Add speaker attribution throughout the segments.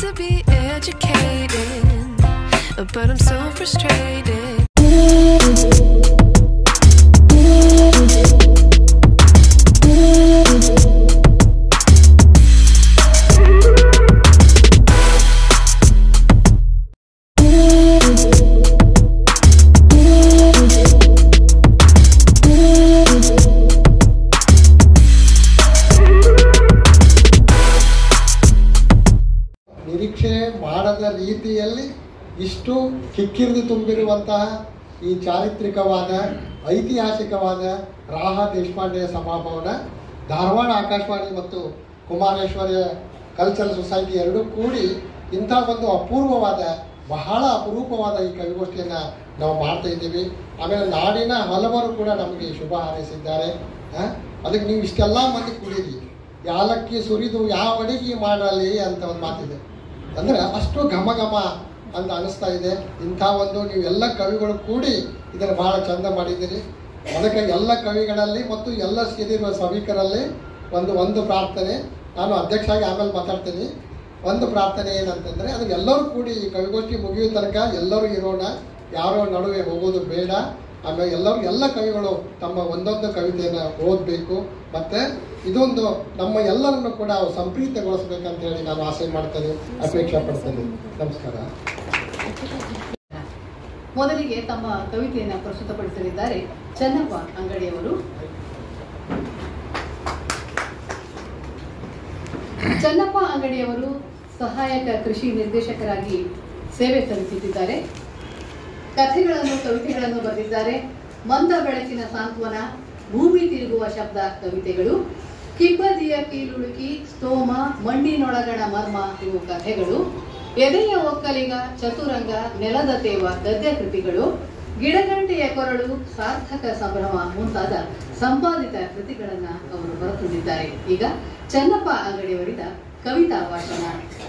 Speaker 1: to be educated, but I'm so frustrated.
Speaker 2: ನಿರೀಕ್ಷೆ ಮಾಡದ ರೀತಿಯಲ್ಲಿ ಇಷ್ಟು ಕಿಕ್ಕಿರಿದು ತುಂಬಿರುವಂತಹ ಈ ಚಾರಿತ್ರಿಕವಾದ ಐತಿಹಾಸಿಕವಾದ ರಾಹ ದೇಶಪಾಂಡೆಯ ಸಭಾಭವನ ಧಾರವಾಡ ಆಕಾಶವಾಣಿ ಮತ್ತು ಕುಮಾರೇಶ್ವರ ಕಲ್ಚರಲ್ ಸೊಸೈಟಿ ಎರಡೂ ಕೂಡಿ ಇಂಥ ಒಂದು ಅಪೂರ್ವವಾದ ಬಹಳ ಅಪರೂಪವಾದ ಈ ಕವಿಗೋಷ್ಠಿಯನ್ನು ನಾವು ಮಾಡ್ತಾ ಇದ್ದೀವಿ ಆಮೇಲೆ ನಾಡಿನ ಹಲವರು ಕೂಡ ನಮಗೆ ಶುಭ ಹಾರೈಸಿದ್ದಾರೆ ಆ? ಅದಕ್ಕೆ ನೀವು ಇಷ್ಟೆಲ್ಲ ಮಂದಿ ಕೂಡಿರಿ ಯಾಲಕ್ಕಿ ಸುರಿದು ಯಾವ ಅಡಿಗೆ ಮಾಡಲಿ ಅಂತ ಒಂದು ಮಾತಿದೆ ಅಂದ್ರೆ ಅಷ್ಟು ಘಮ ಘಮ ಅಂತ ಅನಿಸ್ತಾ ಇದೆ ಇಂಥ ಒಂದು ನೀವು ಎಲ್ಲ ಕವಿಗಳು ಕೂಡಿ ಇದನ್ನು ಬಹಳ ಚಂದ ಮಾಡಿದ್ದೀರಿ ಅದಕ್ಕೆ ಎಲ್ಲ ಕವಿಗಳಲ್ಲಿ ಮತ್ತು ಎಲ್ಲ ಸೇರಿರುವ ಸಭಿಕರಲ್ಲಿ ಒಂದು ಒಂದು ಪ್ರಾರ್ಥನೆ ನಾನು ಅಧ್ಯಕ್ಷ ಆಗಿ ಆಮೇಲೆ ಮಾತಾಡ್ತೀನಿ ಒಂದು ಪ್ರಾರ್ಥನೆ ಏನಂತಂದ್ರೆ ಅದು ಎಲ್ಲರೂ ಕೂಡಿ ಈ ಕವಿಗೋಷ್ಠಿ ಮುಗಿಯೋ ತನಕ ಎಲ್ಲರೂ ಇರೋಣ ಯಾರೋ ನಡುವೆ ಹೋಗೋದು ಬೇಡ ಆಮೇಲೆ ಎಲ್ಲರೂ ಎಲ್ಲ ಕವಿಗಳು ತಮ್ಮ ಒಂದೊಂದು ಕವಿತೆಯನ್ನು ಓದಬೇಕು ಮತ್ತೆ ಇದೊಂದು ನಮ್ಮ ಎಲ್ಲರನ್ನು ಕೂಡ ಸಂಪ್ರೀತಗೊಳಿಸ್ಬೇಕಂತ ಹೇಳಿ ನಾನು ಆಸೆ ಮಾಡ್ತೇನೆ ಅಪೇಕ್ಷೆ ಪಡ್ತೇನೆ ನಮಸ್ಕಾರ
Speaker 3: ಮೊದಲಿಗೆ ತಮ್ಮ ಕವಿತೆಯನ್ನು ಪ್ರಸ್ತುತಪಡಿಸಲಿದ್ದಾರೆ ಚೆನ್ನಪ್ಪ ಅಂಗಡಿಯವರು ಚೆನ್ನಪ್ಪ ಅಂಗಡಿಯವರು ಸಹಾಯಕ ಕೃಷಿ ನಿರ್ದೇಶಕರಾಗಿ ಸೇವೆ ಸಲ್ಲಿಸುತ್ತಿದ್ದಾರೆ ಕಥೆಗಳನ್ನು ಕವಿತೆಗಳನ್ನು ಬರೆದಿದ್ದಾರೆ ಮಂದ ಬೆಳಕಿನ ಸಾಂತ್ವನ ಭೂಮಿ ತಿರುಗುವ ಶಬ್ದ ಕವಿತೆಗಳು ಕಿಬ್ಬದಿಯ ಕೀಲುಳುಕಿ ಸ್ತೋಮ ಮಣ್ಣಿನೊಳಗಣ ಮರ್ಮ ಇವು ಕಥೆಗಳು ಎದೆಯ ಒಕ್ಕಲಿಗ ಚತುರಂಗ ನೆಲದ ತೇವ ಗದ್ಯ ಕೃತಿಗಳು ಗಿಡಗಂಟೆಯ ಕೊರಳು ಸಾರ್ಥಕ ಸಂಭ್ರಮ ಮುಂತಾದ ಸಂಪಾದಿತ ಕೃತಿಗಳನ್ನ ಅವರು ಹೊರತಂದಿದ್ದಾರೆ ಈಗ ಚೆನ್ನಪ್ಪ ಅಂಗಡಿಯವರಿಂದ ಕವಿತಾ ಭಾಷಣ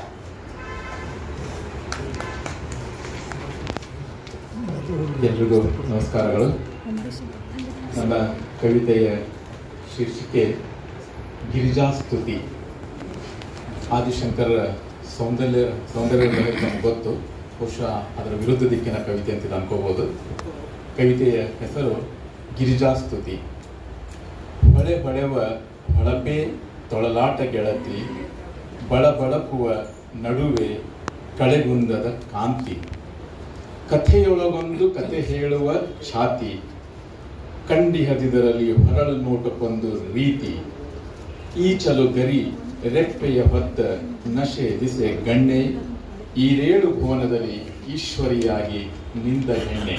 Speaker 4: ಎಲ್ರಿಗೂ ನಮಸ್ಕಾರಗಳು ನನ್ನ ಕವಿತೆಯ ಶೀರ್ಷಿಕೆ ಗಿರಿಜಾಸ್ತುತಿ ಆದಿಶಂಕರ ಸೌಂದರ್ಯ ಸೌಂದರ್ಯ ಲಹರಿ ನಮ್ಗೆ ಗೊತ್ತು ಬಹುಶಃ ಅದರ ವಿರುದ್ಧ ದಿಕ್ಕಿನ ಕವಿತೆ ಅಂತ ಅನ್ಕೋಬಹುದು ಕವಿತೆಯ ಹೆಸರು ಗಿರಿಜಾಸ್ತುತಿ ಬಳೆ ಬಳೆವ ಹೊಳಪೆ ತೊಳಲಾಟ ಗೆಳತಿ ಬಳಬಳಕುವ ನಡುವೆ ಕಳೆಗುಂದದ ಕಾಂತಿ ಕಥೆಯೊಳಗೊಂದು ಕತೆ ಹೇಳುವ ಛಾತಿ ಕಂಡಿಹದಿದರಲ್ಲಿ ಹೊರಳು ನೋಟಕ್ಕೊಂದು ರೀತಿ ಈಚಲು ಗರಿ ರೆಪ್ಪೆಯ ಹೊತ್ತ ನಶೆ ದಿಸೆ ಗಣ್ಣೆ ಈರೇಳು ಭುವನದಲ್ಲಿ ಈಶ್ವರಿಯಾಗಿ ನಿಂದ ಹೆಣ್ಣೆ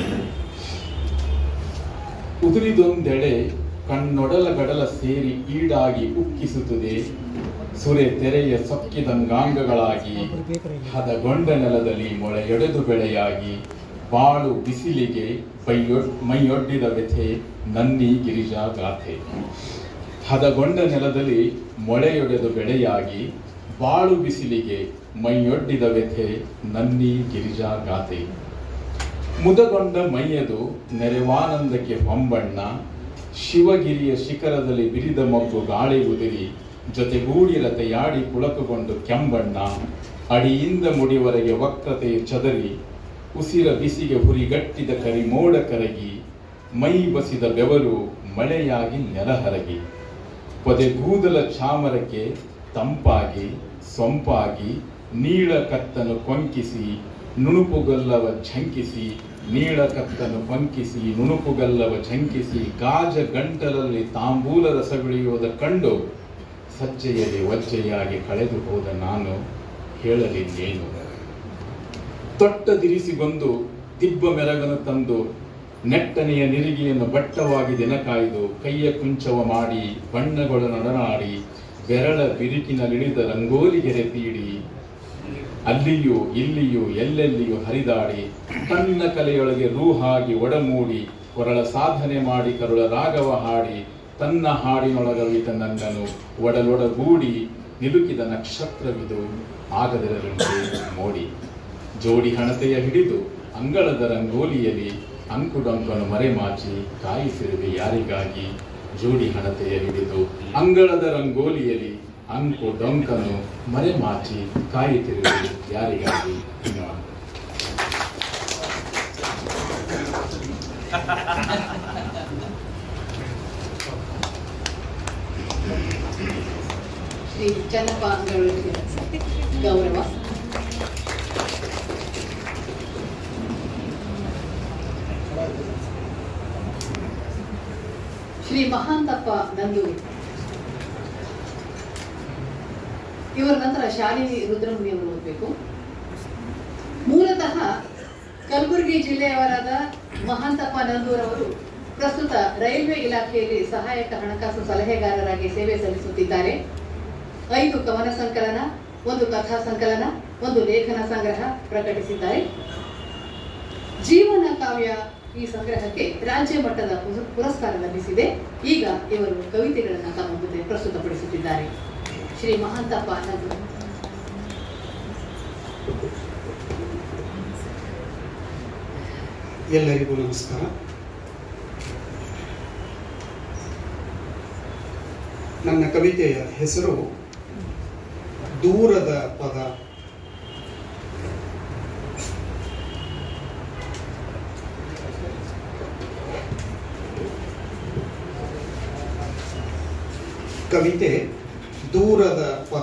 Speaker 4: ಉದುರಿದೊಂದೆಡೆ ಕಣ್ಣೊಡಲ ಗಡಲ ಸೇರಿ ಈಡಾಗಿ ಉಕ್ಕಿಸುತ್ತದೆ ಸುರೆ ತೆರೆಯ ಸೊಕ್ಕಿದಂಗಾಂಗಗಳಾಗಿ ಹದಗೊಂಡ ನೆಲದಲ್ಲಿ ಮೊಳೆಯೊಡೆದು ಬೆಳೆಯಾಗಿ ಬಾಳು ಬಿಸಿಲಿಗೆ ಬೈಯೊಡ್ ಮೈಯೊಡ್ಡಿದ ವ್ಯಥೆ ನನ್ನಿ ಗಿರಿಜಾ ಗಾಥೆ ಹದಗೊಂಡ ನೆಲದಲ್ಲಿ ಮೊಳೆಯೊಡೆದು ಬೆಳೆಯಾಗಿ ಬಾಳು ಬಿಸಿಲಿಗೆ ಮೈಯೊಡ್ಡಿದ ವ್ಯಥೆ ನನ್ನಿ ಗಿರಿಜಾ ಗಾಥೆ ಮುದಗೊಂಡ ಮೈಯದು ನೆರೆವಾನಂದಕ್ಕೆ ಹೊಂಬಣ್ಣ ಶಿವಗಿರಿಯ ಶಿಖರದಲ್ಲಿ ಬಿರಿದ ಮೊಗ್ಗು ಗಾಳಿ ಉದಿರಿ ಜೊತೆಗೂಡಿ ರತೆಯಾಡಿ ಪುಳಕಗೊಂಡು ಕೆಂಬಣ್ಣ ಅಡಿಯಿಂದ ಮುಡಿವರೆಗೆ ವಕ್ರತೆ ಚದರಿ ಉಸಿರ ಬಿಸಿಗೆ ಹುರಿಗಟ್ಟಿದ ಕರಿಮೋಡ ಕರಗಿ ಮೈ ಬಸಿದ ಬೆವರು ಮಳೆಯಾಗಿ ನೆಲಹರಗಿ ಪೊದೆಗೂದಲ ಚಾಮರಕ್ಕೆ ತಂಪಾಗಿ ಸೊಂಪಾಗಿ ನೀಳ ಕತ್ತನು ಕೊಂಕಿಸಿ ನುಣುಪುಗಲ್ಲವ ಝಂಕಿಸಿ ನೀಳ ಕತ್ತನು ಕೊಂಕಿಸಿ ನುಣುಪುಗಲ್ಲವ ಝಂಕಿಸಿ ಗಾಜ ಗಂಟಲಲ್ಲಿ ತಾಂಬೂಲ ರಸಗುಳಿಯೋದ ಕಂಡು ಸಜ್ಜೆಯಲ್ಲಿ ವಜ್ಜೆಯಾಗಿ ಕಳೆದು ಹೋದ ನಾನು ಹೇಳಲಿನ್ನೇನು ತೊಟ್ಟದಿರಿಸಿಗೊಂದು ದಿಬ್ಬ ಮೆರಗನು ತಂದು ನೆಟ್ಟನೆಯ ನಿರಿಗೆಯನ್ನು ಬಟ್ಟವಾಗಿ ದಿನ ಕಾಯ್ದು ಕೈಯ ಕುಂಚವ ಮಾಡಿ ಬಣ್ಣಗಳ ನಡನಾಡಿ ಬೆರಳ ಬಿರುಕಿನಲ್ಲಿಳಿದ ರಂಗೋಲಿಗೆರೆ ತೀಡಿ ಅಲ್ಲಿಯೂ ಇಲ್ಲಿಯೂ ಎಲ್ಲೆಲ್ಲಿಯೂ ಹರಿದಾಡಿ ತನ್ನ ಕಲೆಯೊಳಗೆ ರೂಹಾಗಿ ಒಡಮೂಡಿ ಕೊರಳ ಸಾಧನೆ ಮಾಡಿ ಕರುಳ ರಾಗವ ಹಾಡಿ ತನ್ನ ಹಾಡಿನೊಳಗವಿತ ನನ್ನನು ಒಡಲೊಡಗೂಡಿ ನಿಲುಕಿದ ನಕ್ಷತ್ರವಿದು ಆಗದಿರಲುಂಟೆ ಮೋಡಿ ಜೋಡಿ ಹಣತೆಯ ಹಿಡಿದು ಅಂಗಳದ ರಂಗೋಲಿಯಲ್ಲಿ ಅಂಕುಡೊಂಕನು ಮರೆಮಾಚಿ ಕಾಯಿಸಿರುವೆ ಯಾರಿಗಾಗಿ ಜೋಡಿ ಹಣತೆಯ ಹಿಡಿದು ಅಂಗಳದ ರಂಗೋಲಿಯಲ್ಲಿ ಅಂಕು ಡೊಂಕನ್ನು ಮರೆಮಾಚಿ ಕಾಯುತ್ತಿರುವುದು ಯಾರಿಗಾಗಿ ಧನ್ಯವಾದ
Speaker 3: ಶ್ರೀ ಚನ್ನಪ್ಪ ಅಂಗಳವರಿಗೆ ಗೌರವ ಶ್ರೀ ಮಹಾಂತಪ್ಪ ನಂದೂರಿ ಇವರ ನಂತರ ಶಾಲಿನಿ ರುದ್ರಮುನಿ ಅವರು ಓದಬೇಕು ಮೂಲತಃ ಕಲಬುರಗಿ ಜಿಲ್ಲೆಯವರಾದ ಮಹಾಂತಪ್ಪ ನಂದೂರ್ ಅವರು ಪ್ರಸ್ತುತ ರೈಲ್ವೆ ಇಲಾಖೆಯಲ್ಲಿ ಸಹಾಯಕ ಹಣಕಾಸು ಸಲಹೆಗಾರರಾಗಿ ಸೇವೆ ಸಲ್ಲಿಸುತ್ತಿದ್ದಾರೆ ಐದು ಕವನ ಸಂಕಲನ ಒಂದು ಕಥಾ ಸಂಕಲನ ಒಂದು ಲೇಖನ ಸಂಗ್ರಹ ಪ್ರಕಟಿಸಿದ್ದಾರೆ ಜೀವನ ಕಾವ್ಯ ಈ ಸಂಗ್ರಹಕ್ಕೆ ರಾಜ್ಯ ಮಟ್ಟದ ಪುರ- ಪುರಸ್ಕಾರ ಲಭಿಸಿದೆ ಈಗ ಇವರು ಕವಿತೆಗಳನ್ನು ತಮ್ಮ ಮುಂದೆ ಪ್ರಸ್ತುತಪಡಿಸುತ್ತಿದ್ದಾರೆ ಶ್ರೀ ಮಹಾಂತಪ್ಪ ನಂದೂರ್
Speaker 5: ಎಲ್ಲರಿಗೂ ನಮಸ್ಕಾರ ನನ್ನ ಕವಿತೆಯ ಹೆಸರು ದೂರದ ಪದ ಕವಿತೆ ದೂರದ ಪದ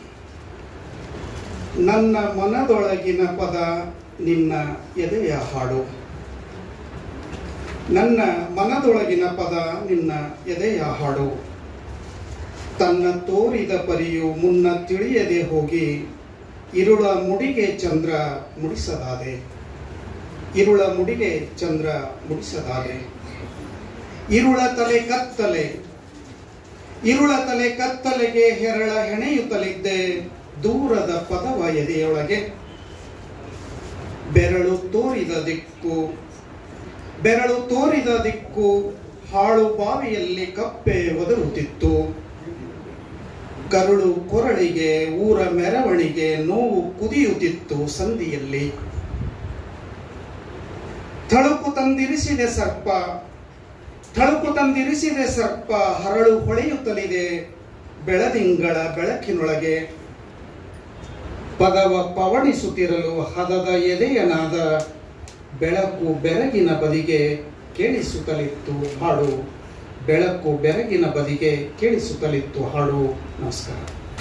Speaker 5: ನನ್ನ ಮನದೊಳಗಿನ ಪದ ನಿನ್ನ ಎದೆಯ ಹಾಡು ನನ್ನ ಮನದೊಳಗಿನ ಪದ ನಿನ್ನ ಎದೆಯ ಹಾಡು ತನ್ನ ತೋರಿದ ಪರಿಯು ಮುನ್ನ ತಿಳಿಯದೆ ಹೋಗಿ ಇರುಳ ಮುಡಿಗೆ ಚಂದ್ರ ಮುಡಿಸದಾದೆ ಇರುಳ ಮುಡಿಗೆ ಚಂದ್ರ ಮುಡಿಸದಾದೆ ಇರುಳ ತಲೆ ಕತ್ತಲೆ ಇರುಳ ತಲೆ ಕತ್ತಲೆಗೆ ಹೆರಳ ಹೆಣೆಯುತ್ತಲಿದ್ದೆ ದೂರದ ಪದವ ಎದೆಯೊಳಗೆ ಬೆರಳು ತೋರಿದ ದಿಕ್ಕು ಬೆರಳು ತೋರಿದ ದಿಕ್ಕು ಹಾಳು ಬಾವಿಯಲ್ಲಿ ಕಪ್ಪೆ ಒದರುತ್ತಿತ್ತು ಕರುಳು ಕೊರಳಿಗೆ ಊರ ಮೆರವಣಿಗೆ ನೋವು ಕುದಿಯುತ್ತಿತ್ತು ಸಂಧಿಯಲ್ಲಿ ಥಳುಕು ತಂದಿರಿಸಿದೆ ಸರ್ಪ ಥಳುಕು ತಂದಿರಿಸಿದೆ ಸರ್ಪ ಹರಳು ಹೊಳೆಯುತ್ತಲಿದೆ ಬೆಳದಿಂಗಳ ಬೆಳಕಿನೊಳಗೆ ಪದವ ಪವಣಿಸುತ್ತಿರಲು ಹದದ ಎದೆಯನಾದ ಬೆಳಕು ಬೆರಗಿನ ಬದಿಗೆ ಕೇಳಿಸುತ್ತಲಿತ್ತು ಹಾಡು ಬೆಳಕು ಬೆರಗಿನ ಬದಿಗೆ ಕೇಳಿಸುತ್ತಲಿತ್ತು ಹಾಡು ನಮಸ್ಕಾರ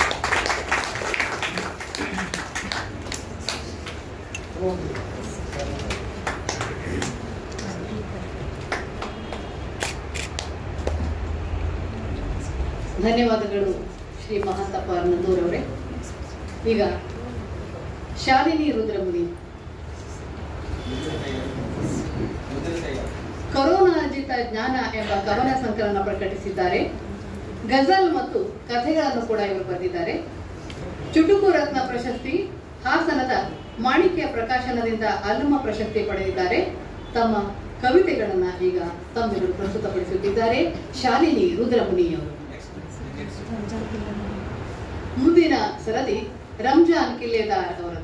Speaker 3: ಧನ್ಯವಾದಗಳು ಶ್ರೀ ಮಹಾಂತಪ್ಪ ನಂದೂರ್ ಅವರೇ ಈಗ ಶಾಲಿನಿ ರುದ್ರಮುನಿ ಕೊರೋನಾರ್ಜಿತ ಜ್ಞಾನ ಎಂಬ ಕವನ ಸಂಕಲನ ಪ್ರಕಟಿಸಿದ್ದಾರೆ ಗಜಲ್ ಮತ್ತು ಕಥೆಗಳನ್ನು ಕೂಡ ಇವರು ಬರೆದಿದ್ದಾರೆ ಚುಟುಕು ರತ್ನ ಪ್ರಶಸ್ತಿ ಹಾಸನದ ಮಾಣಿಕ್ಯ ಪ್ರಕಾಶನದಿಂದ ಅಲ್ಲಮ ಪ್ರಶಸ್ತಿ ಪಡೆದಿದ್ದಾರೆ ತಮ್ಮ ಕವಿತೆಗಳನ್ನ ಈಗ ತಮ್ಮೆದುರು ಪ್ರಸ್ತುತಪಡಿಸುತ್ತಿದ್ದಾರೆ ಶಾಲಿನಿ ರುದ್ರಮುನಿಯವರು ಮುಂದಿನ ಸರದಿ ರಂಜಾನ್ ಕಿಲ್ಲೆದಾರ್ ಅವರದ್ದು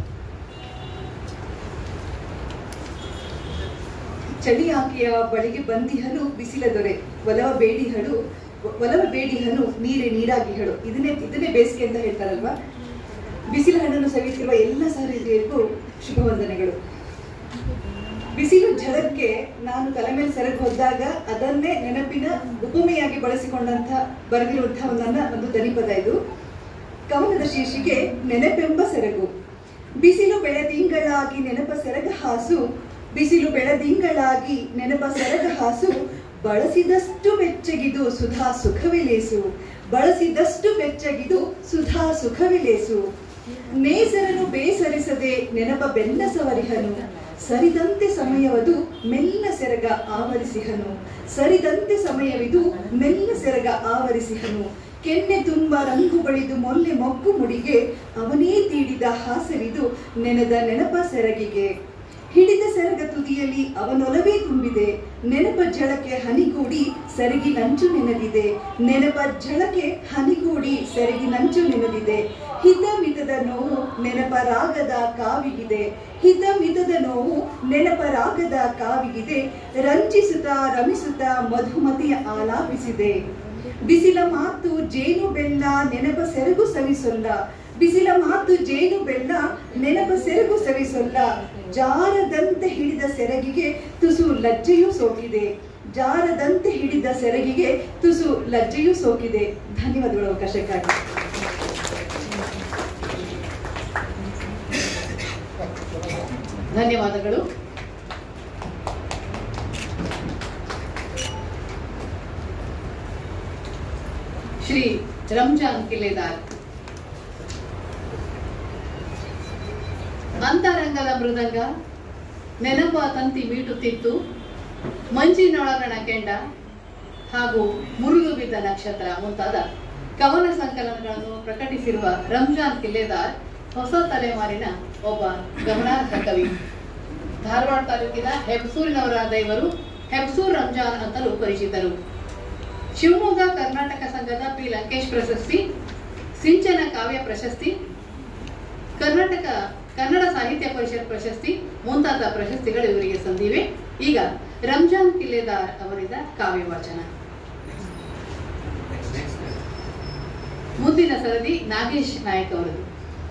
Speaker 6: ಚಳಿಯಾಕೆಯ ಬಳಿಗೆ ಬಂದಿಹನು ಬಿಸಿಲ ದೊರೆ ಒಲವ ಬೇಡಿಹಳು ಒಲವ ಬೇಡಿಹನು ನೀರೆ ನೀರಾಗಿಹಳು ಇದನ್ನೇ ಇದನ್ನೇ ಬೇಸಿಗೆ ಅಂತ ಹೇಳ್ತಾರಲ್ವಾ ಬಿಸಿಲ ಹಣ್ಣನ್ನು ಸವಿತಿರುವ ಎಲ್ಲ ಸಹೃದಯರಿಗೂ ಶುಭ ವಂದನೆಗಳು ಬಿಸಿಲು ಝಳಕ್ಕೆ ನಾನು ತಲೆ ಮೇಲೆ ಸೆರಗು ಹೊದ್ದಾಗ ಅದನ್ನೇ ನೆನಪಿನ ಉಪಮೆಯಾಗಿ ಬಳಸಿಕೊಂಡಂತ ಬರೆದಿರುವಂತಹ ನನ್ನ ಒಂದು ದನಿಪದ ಇದು ಕವನದ ಶೀರ್ಷಿಕೆ ನೆನಪೆಂಬ ಸೆರಗು ಬಿಸಿಲು ಬೆಳೆದಿಂಗಳಾಗಿ ನೆನಪ ಸೆರಗ ಹಾಸು ಬಿಸಿಲು ಬೆಳೆದಿಂಗಳಾಗಿ ನೆನಪ ಸೆರಗ ಹಾಸು ಬಳಸಿದಷ್ಟು ಬೆಚ್ಚಗಿದು ಸುಧಾ ಸುಖವಿಲೇಸು ಬಳಸಿದಷ್ಟು ಬೆಚ್ಚಗಿದು ಸುಧಾ ಸುಖವಿಲೇಸು ನೇಸರನು ಬೇಸರಿಸದೆ ನೆನಪ ಬೆನ್ನ ಸವರಿಹನು ಸರಿದಂತೆ ಸಮಯವದು ಮೆಲ್ಲ ಸೆರಗ ಆವರಿಸಿಹನು ಸರಿದಂತೆ ಸಮಯವಿದು ಮೆಲ್ಲ ಸೆರಗ ಆವರಿಸಿಹನು ಕೆನ್ನೆ ತುಂಬ ರಂಗು ಬಳಿದು ಮೊಲ್ಲೆ ಮೊಗ್ಗು ಮುಡಿಗೆ ಅವನೇ ತೀಡಿದ ಹಾಸರಿದು ನೆನೆದ ನೆನಪ ಸೆರಗಿಗೆ ಹಿಡಿದ ಸೆರಗ ತುದಿಯಲ್ಲಿ ಅವನೊಲವೇ ತುಂಬಿದೆ ನೆನಪ ಝಳಕೆ ಹನಿಗೂಡಿ ಸೆರಗಿ ನಂಚು ನೆನೆದಿದೆ ನೆನಪ ಝಳಕೆ ಹನಿಗೂಡಿ ಸೆರಗಿ ನಂಚು ನೆನೆದಿದೆ ಹಿತ ಮಿತದ ನೋವು ನೆನಪ ರಾಗದ ಕಾವಿಗಿದೆ ಹಿತ ಮಿತದ ನೋವು ನೆನಪ ರಾಗದ ಕಾವಿಗಿದೆ ರಂಜಿಸುತ್ತಾ ರಮಿಸುತ್ತಾ ಮಧುಮತಿಯ ಆಲಾಪಿಸಿದೆ ಬಿಸಿಲ ಮಾತು ಜೇನು ಬೆಲ್ಲ ನೆನಪ ಸೆರಗು ಸವಿಸೊಲ್ಲ ಬಿಸಿಲ ಮಾತು ಜೇನು ಬೆಲ್ಲ ನೆನಪ ಸೆರಗು ಸವಿಸೊಲ್ಲ ಜಾರದಂತೆ ಹಿಡಿದ ಸೆರಗಿಗೆ ತುಸು ಲಜ್ಜೆಯೂ ಸೋಕಿದೆ ಜಾರದಂತೆ ಹಿಡಿದ ಸೆರಗಿಗೆ ತುಸು ಲಜ್ಜೆಯೂ ಸೋಕಿದೆ ಧನ್ಯವಾದಗಳು ಅವಕಾಶಕ್ಕಾಗಿ
Speaker 3: ಧನ್ಯವಾದಗಳು ಶ್ರೀ ರಂಜಾನ್ ಕಿಲೆದಾರ್ ಅಂತರಂಗದ ಮೃದಂಗ ನೆನಪ ತಂತಿ ಮೀಟುತ್ತಿತ್ತು ಮಂಜಿನೊಳಗಣ ಕೆಂಡ ಹಾಗೂ ಮುರಿದು ಬಿದ್ದ ನಕ್ಷತ್ರ ಮುಂತಾದ ಕವನ ಸಂಕಲನಗಳನ್ನು ಪ್ರಕಟಿಸಿರುವ ರಂಜಾನ್ ಕಿಲ್ಲೆದಾರ್ ಹೊಸ ತಲೆಮಾರಿನ ಒಬ್ಬ ಗಮನಾರ್ಹ ಕವಿ ಧಾರವಾಡ ತಾಲೂಕಿನ ಹೆಬ್ಸೂರಿನವರಾದ ಇವರು ಹೆಬ್ಸೂರ್ ರಂಜಾನ್ ಅಂತಲೂ ಪರಿಚಿತರು ಶಿವಮೊಗ್ಗ ಕರ್ನಾಟಕ ಸಂಘದ ಪಿ ಲಂಕೇಶ್ ಪ್ರಶಸ್ತಿ ಸಿಂಚನ ಕಾವ್ಯ ಪ್ರಶಸ್ತಿ ಕರ್ನಾಟಕ ಕನ್ನಡ ಸಾಹಿತ್ಯ ಪರಿಷತ್ ಪ್ರಶಸ್ತಿ ಮುಂತಾದ ಪ್ರಶಸ್ತಿಗಳು ಇವರಿಗೆ ಸಂದಿವೆ ಈಗ ರಂಜಾನ್ ಕಿಲ್ಲೆದಾರ್ ಅವರಿಂದ ಕಾವ್ಯ ವಾಚನ ಮುಂದಿನ ಸರದಿ ನಾಗೇಶ್ ನಾಯಕ್ ಅವರದು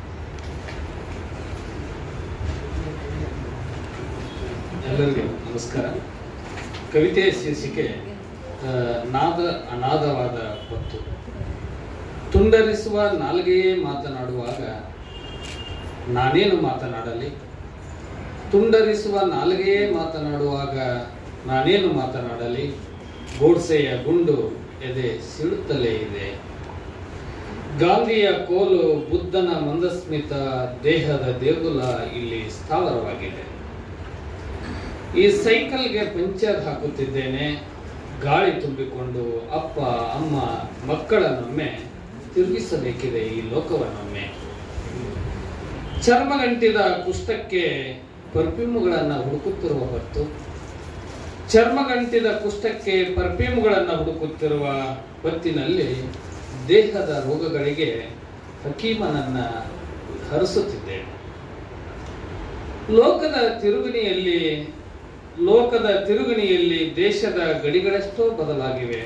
Speaker 7: ಎಲ್ಲರಿಗೂ ನಮಸ್ಕಾರ ಕವಿತೆಯ ಶೀರ್ಷಿಕೆ ಆ, ನಾದ ಅನಾದವಾದ ಹೊತ್ತು ತುಂಡರಿಸುವ ನಾಲ್ಗೆಯೇ ಮಾತನಾಡುವಾಗ ನಾನೇನು ಮಾತನಾಡಲಿ ತುಂಡರಿಸುವ ನಾಲ್ಗೆಯೇ ಮಾತನಾಡುವಾಗ ನಾನೇನು ಮಾತನಾಡಲಿ ಗೋಡ್ಸೆಯ ಗುಂಡು ಎದೆ ಸಿಡುತ್ತಲೇ ಇದೆ ಗಾಂಧಿಯ ಕೋಲು ಬುದ್ಧನ ಮಂದಸ್ಮಿತ ದೇಹದ ದೇಗುಲ ಇಲ್ಲಿ ಸ್ಥಾವರವಾಗಿದೆ ಈ ಸೈಕಲ್ಗೆ ಪಂಚರ್ ಹಾಕುತ್ತಿದ್ದೇನೆ ಗಾಳಿ ತುಂಬಿಕೊಂಡು ಅಪ್ಪ ಅಮ್ಮ ಮಕ್ಕಳನ್ನೊಮ್ಮೆ ತಿರುಗಿಸಬೇಕಿದೆ ಈ ಲೋಕವನ್ನೊಮ್ಮೆ ಚರ್ಮಗಂಟಿದ ಕುಷ್ಠಕ್ಕೆ ಪರ್ಫ್ಯೂಮ್ಗಳನ್ನು ಹುಡುಕುತ್ತಿರುವ ಹೊತ್ತು ಚರ್ಮಗಂಟಿದ ಕುಷ್ಠಕ್ಕೆ ಪರ್ಫ್ಯೂಮ್ಗಳನ್ನು ಹುಡುಕುತ್ತಿರುವ ಹೊತ್ತಿನಲ್ಲಿ ದೇಹದ ರೋಗಗಳಿಗೆ ಹಕೀಮನನ್ನ ಹರಿಸುತ್ತಿದ್ದೇನೆ ಲೋಕದ ತಿರುಗಣಿಯಲ್ಲಿ ಲೋಕದ ತಿರುಗಣಿಯಲ್ಲಿ ದೇಶದ ಗಡಿಗಳೆಷ್ಟೋ ಬದಲಾಗಿವೆ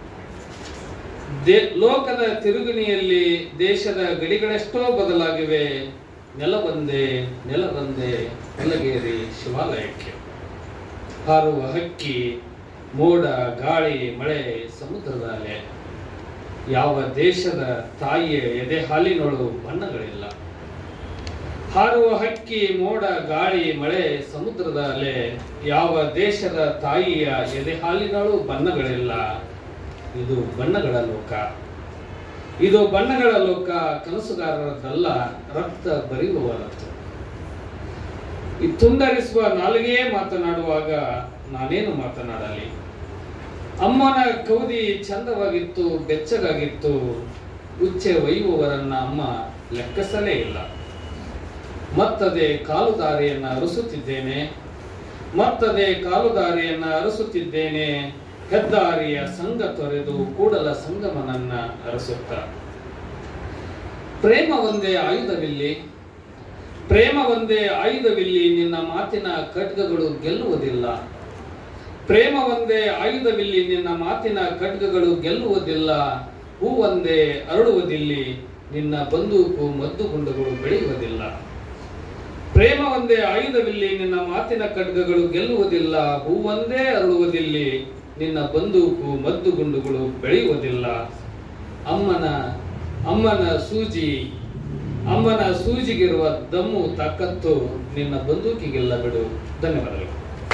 Speaker 7: ದೇ- ಲೋಕದ ತಿರುಗಣಿಯಲ್ಲಿ ದೇಶದ ಗಡಿಗಳೆಷ್ಟೋ ಬದಲಾಗಿವೆ ನೆಲವೊಂದೇ ನೆಲವೊಂದೇ ನೆಲಗೇರಿ ಶಿವಾಲಯಕ್ಕೆ ಹಾರುವ ಹಕ್ಕಿ ಮೋಡ ಗಾಳಿ ಮಳೆ ಸಮುದ್ರದ ಅಲೆ ಯಾವ ದೇಶದ ತಾಯಿಯ ಎದೆ ಹಾಲಿನೊಳು ಬಣ್ಣಗಳಿಲ್ಲ ಹಾರುವ ಹಕ್ಕಿ ಮೋಡ ಗಾಳಿ ಮಳೆ ಸಮುದ್ರದ ಅಲೆ ಯಾವ ದೇಶದ ತಾಯಿಯ ಎದೆ ಹಾಲಿನಳು ಬಣ್ಣಗಳಿಲ್ಲ ಇದು ಬಣ್ಣಗಳ ಲೋಕ ಇದು ಬಣ್ಣಗಳ ಲೋಕ ಕನಸುಗಾರರದ್ದಲ್ಲ ರಕ್ತ ಬರಿಯುವವರದ್ದು ಈ ತುಂಡರಿಸುವ ನಾಲಿಗೆ ಮಾತನಾಡುವಾಗ ನಾನೇನು ಮಾತನಾಡಲಿ ಅಮ್ಮನ ಕೌದಿ ಚಂದವಾಗಿತ್ತು ಬೆಚ್ಚಗಾಗಿತ್ತು ಉಚ್ಚೆ ಒಯ್ಯುವವರನ್ನ ಅಮ್ಮ ಲೆಕ್ಕಿಸಲೇ ಇಲ್ಲ ಮತ್ತದೇ ಕಾಲುದಾರಿಯನ್ನ ಅರಸುತ್ತಿದ್ದೇನೆ ಮತ್ತದೇ ಕಾಲುದಾರಿಯನ್ನ ಅರಸುತ್ತಿದ್ದೇನೆ ಹೆದ್ದಾರಿಯ ಸಂಘ ತೊರೆದು ಕೂಡಲ ಸಂಗಮನನ್ನ ಅರಸುತ್ತ ಪ್ರೇಮ ಒಂದೇ ಆಯುಧವಿಲ್ಲಿ ಪ್ರೇಮ ಒಂದೇ ಆಯುಧವಿಲ್ಲಿ ನಿನ್ನ ಮಾತಿನ ಖಡ್ಗಗಳು ಗೆಲ್ಲುವುದಿಲ್ಲ ಪ್ರೇಮ ಒಂದೇ ಆಯುಧವಿಲ್ಲಿ ನಿನ್ನ ಮಾತಿನ ಖಡ್ಗಗಳು ಗೆಲ್ಲುವುದಿಲ್ಲ ಹೂವೊಂದೇ ಅರಳುವುದಿಲ್ಲಿ ನಿನ್ನ ಬಂದೂಕು ಮದ್ದುಗುಂಡುಗಳು ಬೆಳೆಯುವುದಿಲ್ಲ ಪ್ರೇಮ ಒಂದೇ ಆಯುಧವಿಲ್ಲಿ ನಿನ್ನ ಮಾತಿನ ಖಡ್ಗಗಳು ಗೆಲ್ಲುವುದಿಲ್ಲ ಹೂವೊಂದೇ ಅರಳುವುದಿಲ್ಲಿ ನಿನ್ನ ಬಂದೂಕು ಮದ್ದುಗುಂಡುಗಳು ಬೆಳೆಯುವುದಿಲ್ಲ ಅಮ್ಮನ ಅಮ್ಮನ ಸೂಜಿ ಅಮ್ಮನ ಸೂಜಿಗಿರುವ ದಮ್ಮು ತಾಕತ್ತು ನಿನ್ನ ಬಂದೂಕಿಗೆಲ್ಲ ಬಿಡು ಧನ್ಯವಾದಗಳು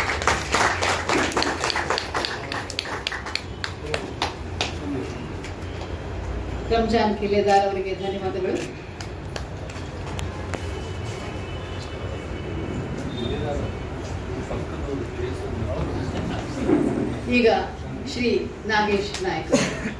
Speaker 3: ರಂಜಾನ್ ಕಿಲೆದಾರ್ ಅವರಿಗೆ ಧನ್ಯವಾದಗಳು ಈಗ ಶ್ರೀ ನಾಗೇಶ್ ನಾಯಕ್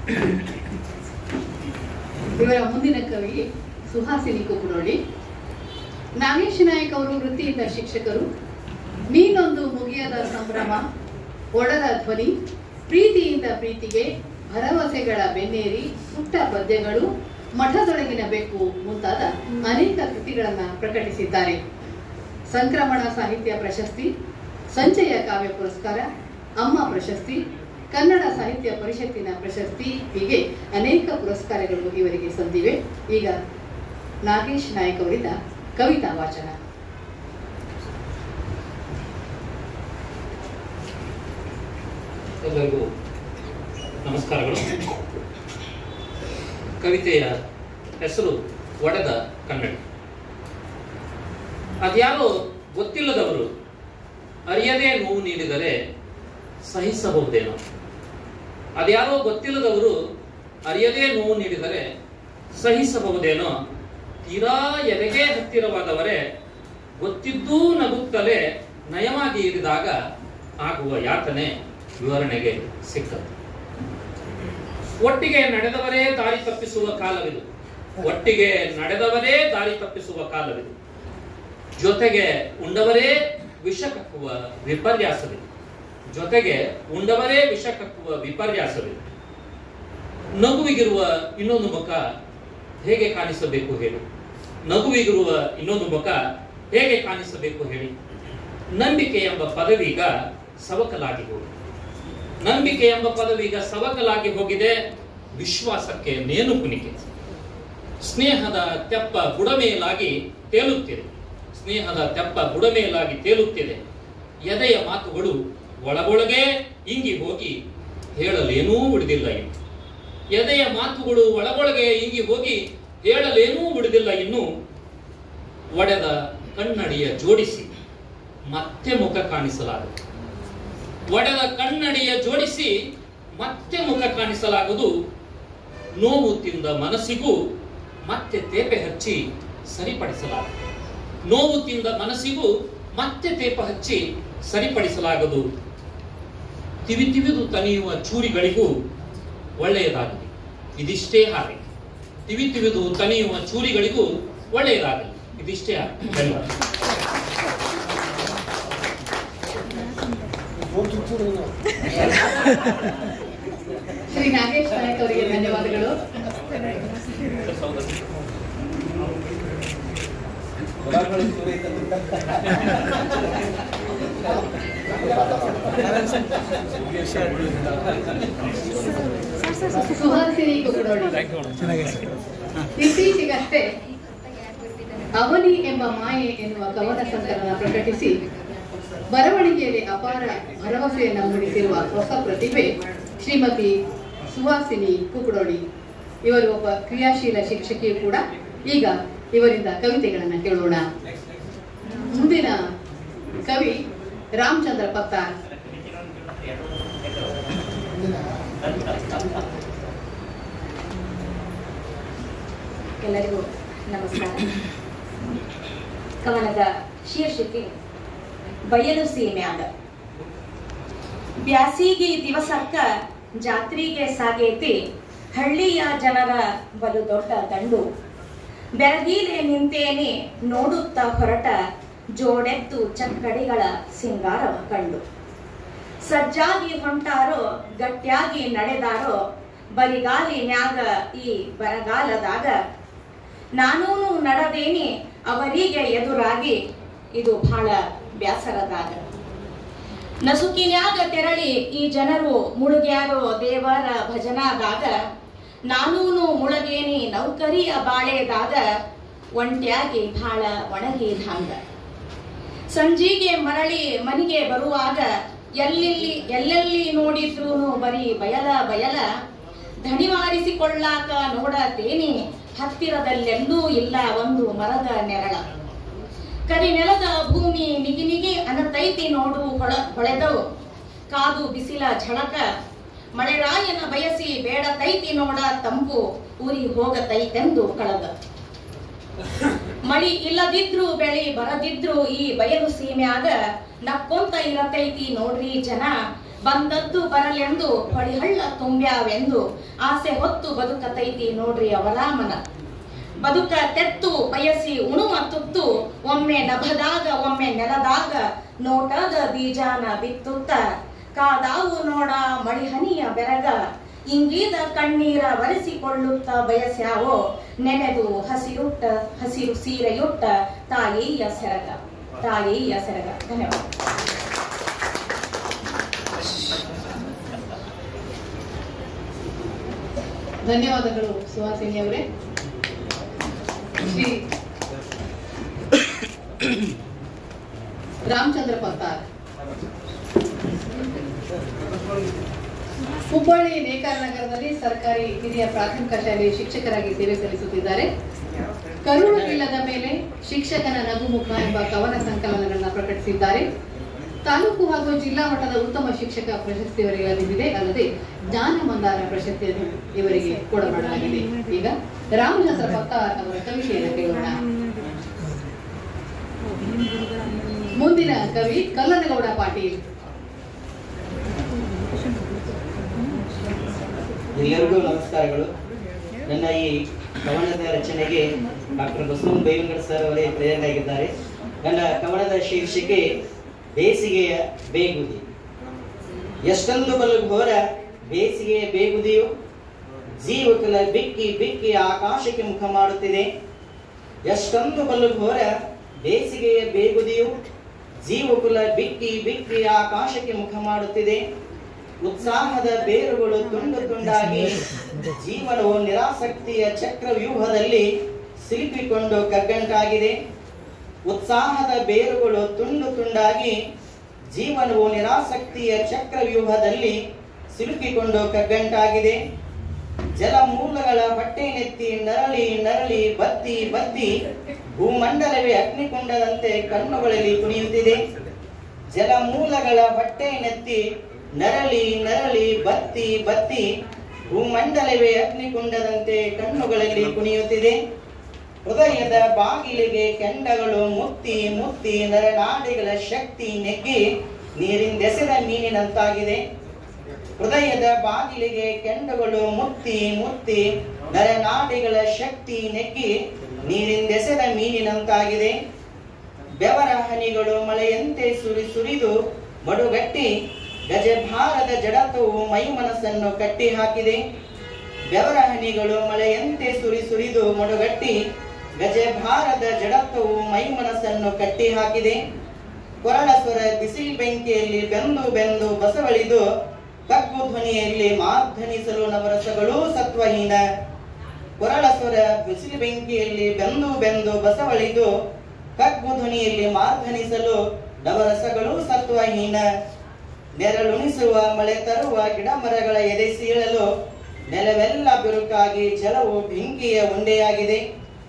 Speaker 3: ಇವರ ಮುಂದಿನ ಕವಿ ಸುಹಾಸಿನಿ ಕುಪ್ಪನೋಳಿ ನಾಗೇಶ್ ನಾಯಕ್ ಅವರು ವೃತ್ತಿಯಿಂದ ಶಿಕ್ಷಕರು ನೀನೊಂದು ಮುಗಿಯದ ಸಂಭ್ರಮ ಒಡಲ ಧ್ವನಿ ಪ್ರೀತಿಯಿಂದ ಪ್ರೀತಿಗೆ ಭರವಸೆಗಳ ಬೆನ್ನೇರಿ ಪುಟ್ಟ ಪದ್ಯಗಳು ಮಠದೊಳಗಿನ ಬೆಕ್ಕು ಮುಂತಾದ ಅನೇಕ ಕೃತಿಗಳನ್ನ ಪ್ರಕಟಿಸಿದ್ದಾರೆ ಸಂಕ್ರಮಣ ಸಾಹಿತ್ಯ ಪ್ರಶಸ್ತಿ ಸಂಚಯ ಕಾವ್ಯ ಪುರಸ್ಕಾರ ಅಮ್ಮ ಪ್ರಶಸ್ತಿ ಕನ್ನಡ ಸಾಹಿತ್ಯ ಪರಿಷತ್ತಿನ ಪ್ರಶಸ್ತಿ ಹೀಗೆ ಅನೇಕ ಪುರಸ್ಕಾರಗಳು ಇವರಿಗೆ ಸಂದಿವೆ ಈಗ ನಾಗೇಶ್ ನಾಯಕ್ ಅವರಿಂದ ಕವಿತಾ ವಾಚನ
Speaker 8: ಎಲ್ಲರಿಗೂ ನಮಸ್ಕಾರಗಳು ಕವಿತೆಯ ಹೆಸರು ಒಡೆದ ಕನ್ನಡಿ ಅದ್ಯಾರೋ ಗೊತ್ತಿಲ್ಲದವರು ಅರಿಯದೇ ನೋವು ನೀಡಿದರೆ ಸಹಿಸಬಹುದೇನೋ ಅದ್ಯಾರೋ ಗೊತ್ತಿಲ್ಲದವರು ಅರಿಯದೇ ನೋವು ನೀಡಿದರೆ ಸಹಿಸಬಹುದೇನೋ ತೀರಾ ಎದೆಗೆ ಹತ್ತಿರವಾದವರೇ ಗೊತ್ತಿದ್ದೂ ನಗುತ್ತಲೇ ನಯವಾಗಿ ಇರಿದಾಗ ಆಗುವ ಯಾತನೆ ವಿವರಣೆಗೆ ಸಿಕ್ಕದು ಒಟ್ಟಿಗೆ ನಡೆದವರೇ ದಾರಿ ತಪ್ಪಿಸುವ ಕಾಲವಿದು ಒಟ್ಟಿಗೆ ನಡೆದವರೇ ದಾರಿ ತಪ್ಪಿಸುವ ಕಾಲವಿದು ಜೊತೆಗೆ ಉಂಡವರೇ ವಿಷ ಕಕ್ಕುವ ವಿಪರ್ಯಾಸವಿದೆ ಜೊತೆಗೆ ಉಂಡವರೇ ವಿಷ ಕಕ್ಕುವ ವಿಪರ್ಯಾಸವಿದೆ ನಗುವಿಗಿರುವ ಇನ್ನೊಂದು ಮುಖ ಹೇಗೆ ಕಾಣಿಸಬೇಕು ಹೇಳಿ ನಗುವಿಗಿರುವ ಇನ್ನೊಂದು ಮುಖ ಹೇಗೆ ಕಾಣಿಸಬೇಕು ಹೇಳಿ ನಂಬಿಕೆ ಎಂಬ ಪದವೀಗ ಸವಕಲಾಗಿ ಹೋಗಿದೆ ನಂಬಿಕೆ ಎಂಬ ಪದವೀಗ ಸವಕಲಾಗಿ ಹೋಗಿದೆ ವಿಶ್ವಾಸಕ್ಕೆ ನೇನು ಕುಣಿಕೆ ಸ್ನೇಹದ ತೆಪ್ಪ ಬುಡಮೇಲಾಗಿ ತೇಲುತ್ತಿದೆ ಸ್ನೇಹದ ತೆಪ್ಪ ಬುಡಮೇಲಾಗಿ ತೇಲುತ್ತಿದೆ ಎದೆಯ ಮಾತುಗಳು ಒಳಗೊಳಗೆ ಇಂಗಿ ಹೋಗಿ ಹೇಳಲೇನೂ ಉಳಿದಿಲ್ಲ ಇನ್ನು ಎದೆಯ ಮಾತುಗಳು ಒಳಗೊಳಗೆ ಇಂಗಿ ಹೋಗಿ ಹೇಳಲೇನೂ ಉಳಿದಿಲ್ಲ ಇನ್ನು ಒಡೆದ ಕನ್ನಡಿಯ ಜೋಡಿಸಿ ಮತ್ತೆ ಮುಖ ಕಾಣಿಸಲಾಗುತ್ತೆ ಒಡೆದ ಕನ್ನಡಿಯ ಜೋಡಿಸಿ ಮತ್ತೆ ಮುಖ ಕಾಣಿಸಲಾಗದು ನೋವು ತಿಂದ ಮನಸ್ಸಿಗೂ ಮತ್ತೆ ತೇಪೆ ಹಚ್ಚಿ ಸರಿಪಡಿಸಲಾಗದು ನೋವು ತಿಂದ ಮನಸ್ಸಿಗೂ ಮತ್ತೆ ತೇಪ ಹಚ್ಚಿ ಸರಿಪಡಿಸಲಾಗದು ತಿವಿ ತಿವಿದು ತನಿಯುವ ಚೂರಿಗಳಿಗೂ ಒಳ್ಳೆಯದಾಗಲಿ ಇದಿಷ್ಟೇ ಹಾಗೆ ತಿವಿ ತಿವಿದು ತನಿಯುವ ಚೂರಿಗಳಿಗೂ ಒಳ್ಳೆಯದಾಗಲಿ ಇದಿಷ್ಟೇ ಹಾಗೆ ಧನ್ಯವಾದ
Speaker 3: ಶ್ರೀ ನಾಗೇಶ್ ನಾಯಕ್ ಅವರಿಗೆ ಧನ್ಯವಾದಗಳು ಸುಹಾಸಿನಿ ಕುಕ್ಕಡೋಳಿ ಇತ್ತೀಚೆಗಷ್ಟೇ ಅವನಿ ಎಂಬ ಮಾಯೆ ಎನ್ನುವ ಕವನ ಸಂಕಲನ ಪ್ರಕಟಿಸಿ ಬರವಣಿಗೆಯಲ್ಲಿ ಅಪಾರ ಭರವಸೆಯನ್ನು ಮೂಡಿಸಿರುವ ಹೊಸ ಪ್ರತಿಭೆ ಶ್ರೀಮತಿ ಸುಹಾಸಿನಿ ಕುಕ್ಕಡೋಳಿ ಇವರು ಒಬ್ಬ ಕ್ರಿಯಾಶೀಲ ಶಿಕ್ಷಕಿಯು ಕೂಡ ಈಗ ಇವರಿಂದ ಕವಿತೆಗಳನ್ನು ಕೇಳೋಣ ಮುಂದಿನ ಕವಿ ರಾಮಚಂದ್ರ ಪತ್ತಾರ್
Speaker 9: ಎಲ್ಲರಿಗೂ ನಮಸ್ಕಾರ ಕವನದ ಶೀರ್ಷಿಕೆ ಬಯಲು ಸೀಮ್ಯಾಗ ಬ್ಯಾಸಿಗಿ ದಿವಸಕ್ಕ ಜಾತ್ರೆಗೆ ಸಾಗೇತಿ ಹಳ್ಳಿಯ ಜನರ ಬಲು ದೊಡ್ಡ ದಂಡು ಬೆರಗೀಲೆ ನಿಂತೇನೆ ನೋಡುತ್ತಾ ಹೊರಟ ಜೋಡೆತ್ತು ಚಕ್ಕಡಿಗಳ ಸಿಂಗಾರವ ಕಂಡು ಸಜ್ಜಾಗಿ ಹೊಂಟಾರೋ ಗಟ್ಟಿಯಾಗಿ ನಡೆದಾರೋ ಬರಿಗಾಲಿನ್ಯಾಗ ಈ ಬರಗಾಲದಾಗ ನಾನೂನು ನಡದೇನಿ ಅವರಿಗೆ ಎದುರಾಗಿ ಇದು ಬಹಳ ಬ್ಯಾಸರದಾಗ ನಸುಕಿನ್ಯಾಗ ತೆರಳಿ ಈ ಜನರು ಮುಳುಗ್ಯಾರೋ ದೇವರ ಭಜನಾದಾಗ ನಾನೂನು ಮುಳಗೇನಿ ನೌಕರಿಯ ಬಾಳೆದಾಗ ಒಂಟ್ಯಾಗಿ ಬಹಳ ಒಣಗಿದಂಗ ಸಂಜಿಗೆ ಮರಳಿ ಮನೆಗೆ ಬರುವಾಗ ಎಲ್ಲೆಲ್ಲಿ ಎಲ್ಲೆಲ್ಲಿ ನೋಡಿದ್ರೂನು ಬರೀ ಬಯಲ ಬಯಲ ದಣಿವಾರಿಸಿಕೊಳ್ಳಾಕ ನೋಡತೇನಿ ಹತ್ತಿರದಲ್ಲೆಲ್ಲೂ ಇಲ್ಲ ಒಂದು ಮರದ ನೆರಳ ಕರಿ ನೆಲದ ಭೂಮಿ ನಿಗಿ ನಿಗಿ ಅನತೈತಿ ನೋಡು ಹೊಳ ಹೊಳೆದವು ಕಾದು ಬಿಸಿಲ ಝಳಕ ಮಳೆರಾಯನ ಬಯಸಿ ಬೇಡತೈತಿ ನೋಡ ತಂಪು ಊರಿ ಹೋಗತೈತೆಂದು ಕಳದ ಮಳಿ ಇಲ್ಲದಿದ್ರು ಬೆಳಿ ಬರದಿದ್ರು ಈ ಬಯಲು ಸೀಮ್ಯಾಗ ನಕ್ಕೊಂತ ಇರತೈತಿ ನೋಡ್ರಿ ಜನ ಬಂದದ್ದು ಬರಲೆಂದು ಹೊಳಿಹಳ್ಳ ತುಂಬ್ಯಾವೆಂದು ಆಸೆ ಹೊತ್ತು ಬದುಕತೈತಿ ನೋಡ್ರಿ ಅವರ ಮನ ಬದುಕ ತೆತ್ತು ಬಯಸಿ ಉಣುವ ತುತ್ತು ಒಮ್ಮೆ ನಭದಾಗ ಒಮ್ಮೆ ನೆಲದಾಗ ನೋಟದ ಬೀಜಾನ ಬಿತ್ತುತ್ತ ಕಾದಾವು ನೋಡ ಮಳಿಹನಿಯ ಬೆರಗ ಇಂಗೀದ ಕಣ್ಣೀರ ಒರೆಸಿಕೊಳ್ಳುತ್ತ ಬಯಸ್ಯಾವೋ ನೆನೆದು ಹಸಿರುಟ್ಟ ಹಸಿರು ಸೀರೆಯುಟ್ಟ ತಾಯಿಯ ಸೆರಗ ತಾಯಿಯ ಸೆರಗ ಧನ್ಯವಾದ
Speaker 3: ಧನ್ಯವಾದಗಳು ಸುಹಾಸಿನಿ ಅವರೇ ಶ್ರೀ ರಾಮಚಂದ್ರ ಪತ್ತಾರ್ ಹುಬ್ಬಳ್ಳಿ ನೇಕಾರ ನಗರದಲ್ಲಿ ಸರ್ಕಾರಿ ಹಿರಿಯ ಪ್ರಾಥಮಿಕ ಶಾಲೆಯ ಶಿಕ್ಷಕರಾಗಿ ಸೇವೆ ಸಲ್ಲಿಸುತ್ತಿದ್ದಾರೆ ಕರುಳು ಇಲ್ಲದ ಮೇಲೆ ಶಿಕ್ಷಕನ ನಗುಮುಖ ಎಂಬ ಕವನ ಸಂಕಲನಗಳನ್ನ ಪ್ರಕಟಿಸಿದ್ದಾರೆ ತಾಲೂಕು ಹಾಗೂ ಜಿಲ್ಲಾ ಮಟ್ಟದ ಉತ್ತಮ ಶಿಕ್ಷಕ ಪ್ರಶಸ್ತಿ ಇವರಿಗೆ ಲಭಿಸಿದೆ ಅಲ್ಲದೆ ಜ್ಞಾನ ಮಂದಾರ ಪ್ರಶಸ್ತಿಯನ್ನು ಇವರಿಗೆ ಕೊಡಮಾಡಲಾಗಿದೆ ಈಗ ರಾಮಚಂದ್ರ ಪತ್ತಾರ್ ಅವರ ಕವಿತೆಯನ್ನು ಕೇಳೋಣ ಮುಂದಿನ ಕವಿ ಕಲ್ಲನಗೌಡ ಪಾಟೀಲ್
Speaker 10: ಎಲ್ಲರಿಗೂ ನಮಸ್ಕಾರಗಳು ನನ್ನ ಈ ಕವನದ ರಚನೆಗೆ ಡಾಕ್ಟರ್ ಬಸವನ್ ಬೈವಂಗಡ ಸರ್ ಅವರೇ ಪ್ರೇರಣೆಯಾಗಿದ್ದಾರೆ ನನ್ನ ಕವನದ ಶೀರ್ಷಿಕೆ ಬೇಸಿಗೆಯ ಬೇಗುದಿ ಎಷ್ಟೊಂದು ಬಲು ಘೋರ ಬೇಸಿಗೆಯ ಬೇಗುದಿಯು ಜೀವಕಲ ಬಿಕ್ಕಿ ಬಿಕ್ಕಿ ಆಕಾಶಕ್ಕೆ ಮುಖ ಮಾಡುತ್ತಿದೆ ಎಷ್ಟೊಂದು ಬಲು ಘೋರ ಬೇಸಿಗೆಯ ಬೇಗುದಿಯು ಜೀವಕುಲ ಬಿಕ್ಕಿ ಬಿಕ್ಕಿ ಆಕಾಶಕ್ಕೆ ಮುಖ ಮಾಡುತ್ತಿದೆ ಉತ್ಸಾಹದ ಬೇರುಗಳು ತುಂಡು ತುಂಡಾಗಿ ಜೀವನವು ನಿರಾಸಕ್ತಿಯ ಚಕ್ರವ್ಯೂಹದಲ್ಲಿ ಸಿಲುಕಿಕೊಂಡು ಕಗ್ಗಂಟಾಗಿದೆ ಉತ್ಸಾಹದ ಬೇರುಗಳು ತುಂಡು ತುಂಡಾಗಿ ಜೀವನವು ನಿರಾಸಕ್ತಿಯ ಚಕ್ರವ್ಯೂಹದಲ್ಲಿ ಸಿಲುಕಿಕೊಂಡು ಕಗ್ಗಂಟಾಗಿದೆ ಜಲಮೂಲಗಳ ಹೊಟ್ಟೆ ನೆತ್ತಿ ನರಳಿ ನರಳಿ ಬತ್ತಿ ಬತ್ತಿ ಭೂಮಂಡಲವೇ ಅಗ್ನಿಕೊಂಡದಂತೆ ಕಣ್ಣುಗಳಲ್ಲಿ ಕುಣಿಯುತ್ತಿದೆ ಜಲಮೂಲಗಳ ಹೊಟ್ಟೆ ನೆತ್ತಿ ನರಳಿ ನರಳಿ ಬತ್ತಿ ಬತ್ತಿ ಭೂಮಂಡಲವೇ ಅಗ್ನಿಕೊಂಡದಂತೆ ಕಣ್ಣುಗಳಲ್ಲಿ ಕುಣಿಯುತ್ತಿದೆ ಹೃದಯದ ಬಾಗಿಲಿಗೆ ಕೆಂಡಗಳು ಮುತ್ತಿ ಮುತ್ತಿ ನರನಾಡಿಗಳ ಶಕ್ತಿ ನೆಗ್ಗಿ ನೀರಿಂದೆಸೆದ ಮೀನಿನಂತಾಗಿದೆ ಹೃದಯದ ಬಾಗಿಲಿಗೆ ಕೆಂಡಗಳು ಮುತ್ತಿ ಮುತ್ತಿ ನರನಾಡಿಗಳ ಶಕ್ತಿ ನೆಗ್ಗಿ ನೀರಿಂದೆಸೆದ ಮೀನಿನಂತಾಗಿದೆ ಬೆವರ ಹನಿಗಳು ಮಳೆಯಂತೆ ಸುರಿ ಸುರಿದು ಮಡುಗಟ್ಟಿ ಗಜಭಾರದ ಜಡತ್ವವು ಮೈ ಮನಸ್ಸನ್ನು ಕಟ್ಟಿ ಹಾಕಿದೆ ಬೆವರ ಹನಿಗಳು ಮಳೆಯಂತೆ ಸುರಿ ಸುರಿದು ಮಡುಗಟ್ಟಿ ಗಜಭಾರದ ಜಡತ್ವವು ಮೈ ಮನಸ್ಸನ್ನು ಕಟ್ಟಿ ಹಾಕಿದೆ ಕೊರಳ ಸ್ವರ ಬಿಸಿಲು ಬೆಂಕಿಯಲ್ಲಿ ಬೆಂದು ಬೆಂದು ಬಸವಳಿದು ಕಗ್ಗು ಧ್ವನಿಯಲ್ಲಿ ಮಾರ್ಧನಿಸಲು ನವರಸಗಳು ಸತ್ವಹೀನ ಕೊರಳ ಸ್ವರ ಬಿಸಿಲು ಬೆಂಕಿಯಲ್ಲಿ ಬೆಂದು ಬೆಂದು ಬಸವಳಿದು ಕಗ್ಗು ಧ್ವನಿಯಲ್ಲಿ ಮಾರ್ಧನಿಸಲು ನವರಸಗಳು ಸತ್ವಹೀನ ನೆರಳುಣಿಸುವ ಮಳೆ ತರುವ ಗಿಡ ಮರಗಳ ಎದೆ ಸೀಳಲು ನೆಲವೆಲ್ಲ ಬಿರುಕಾಗಿ ಜಲವು ಬೆಂಕಿಯ ಉಂಡೆಯಾಗಿದೆ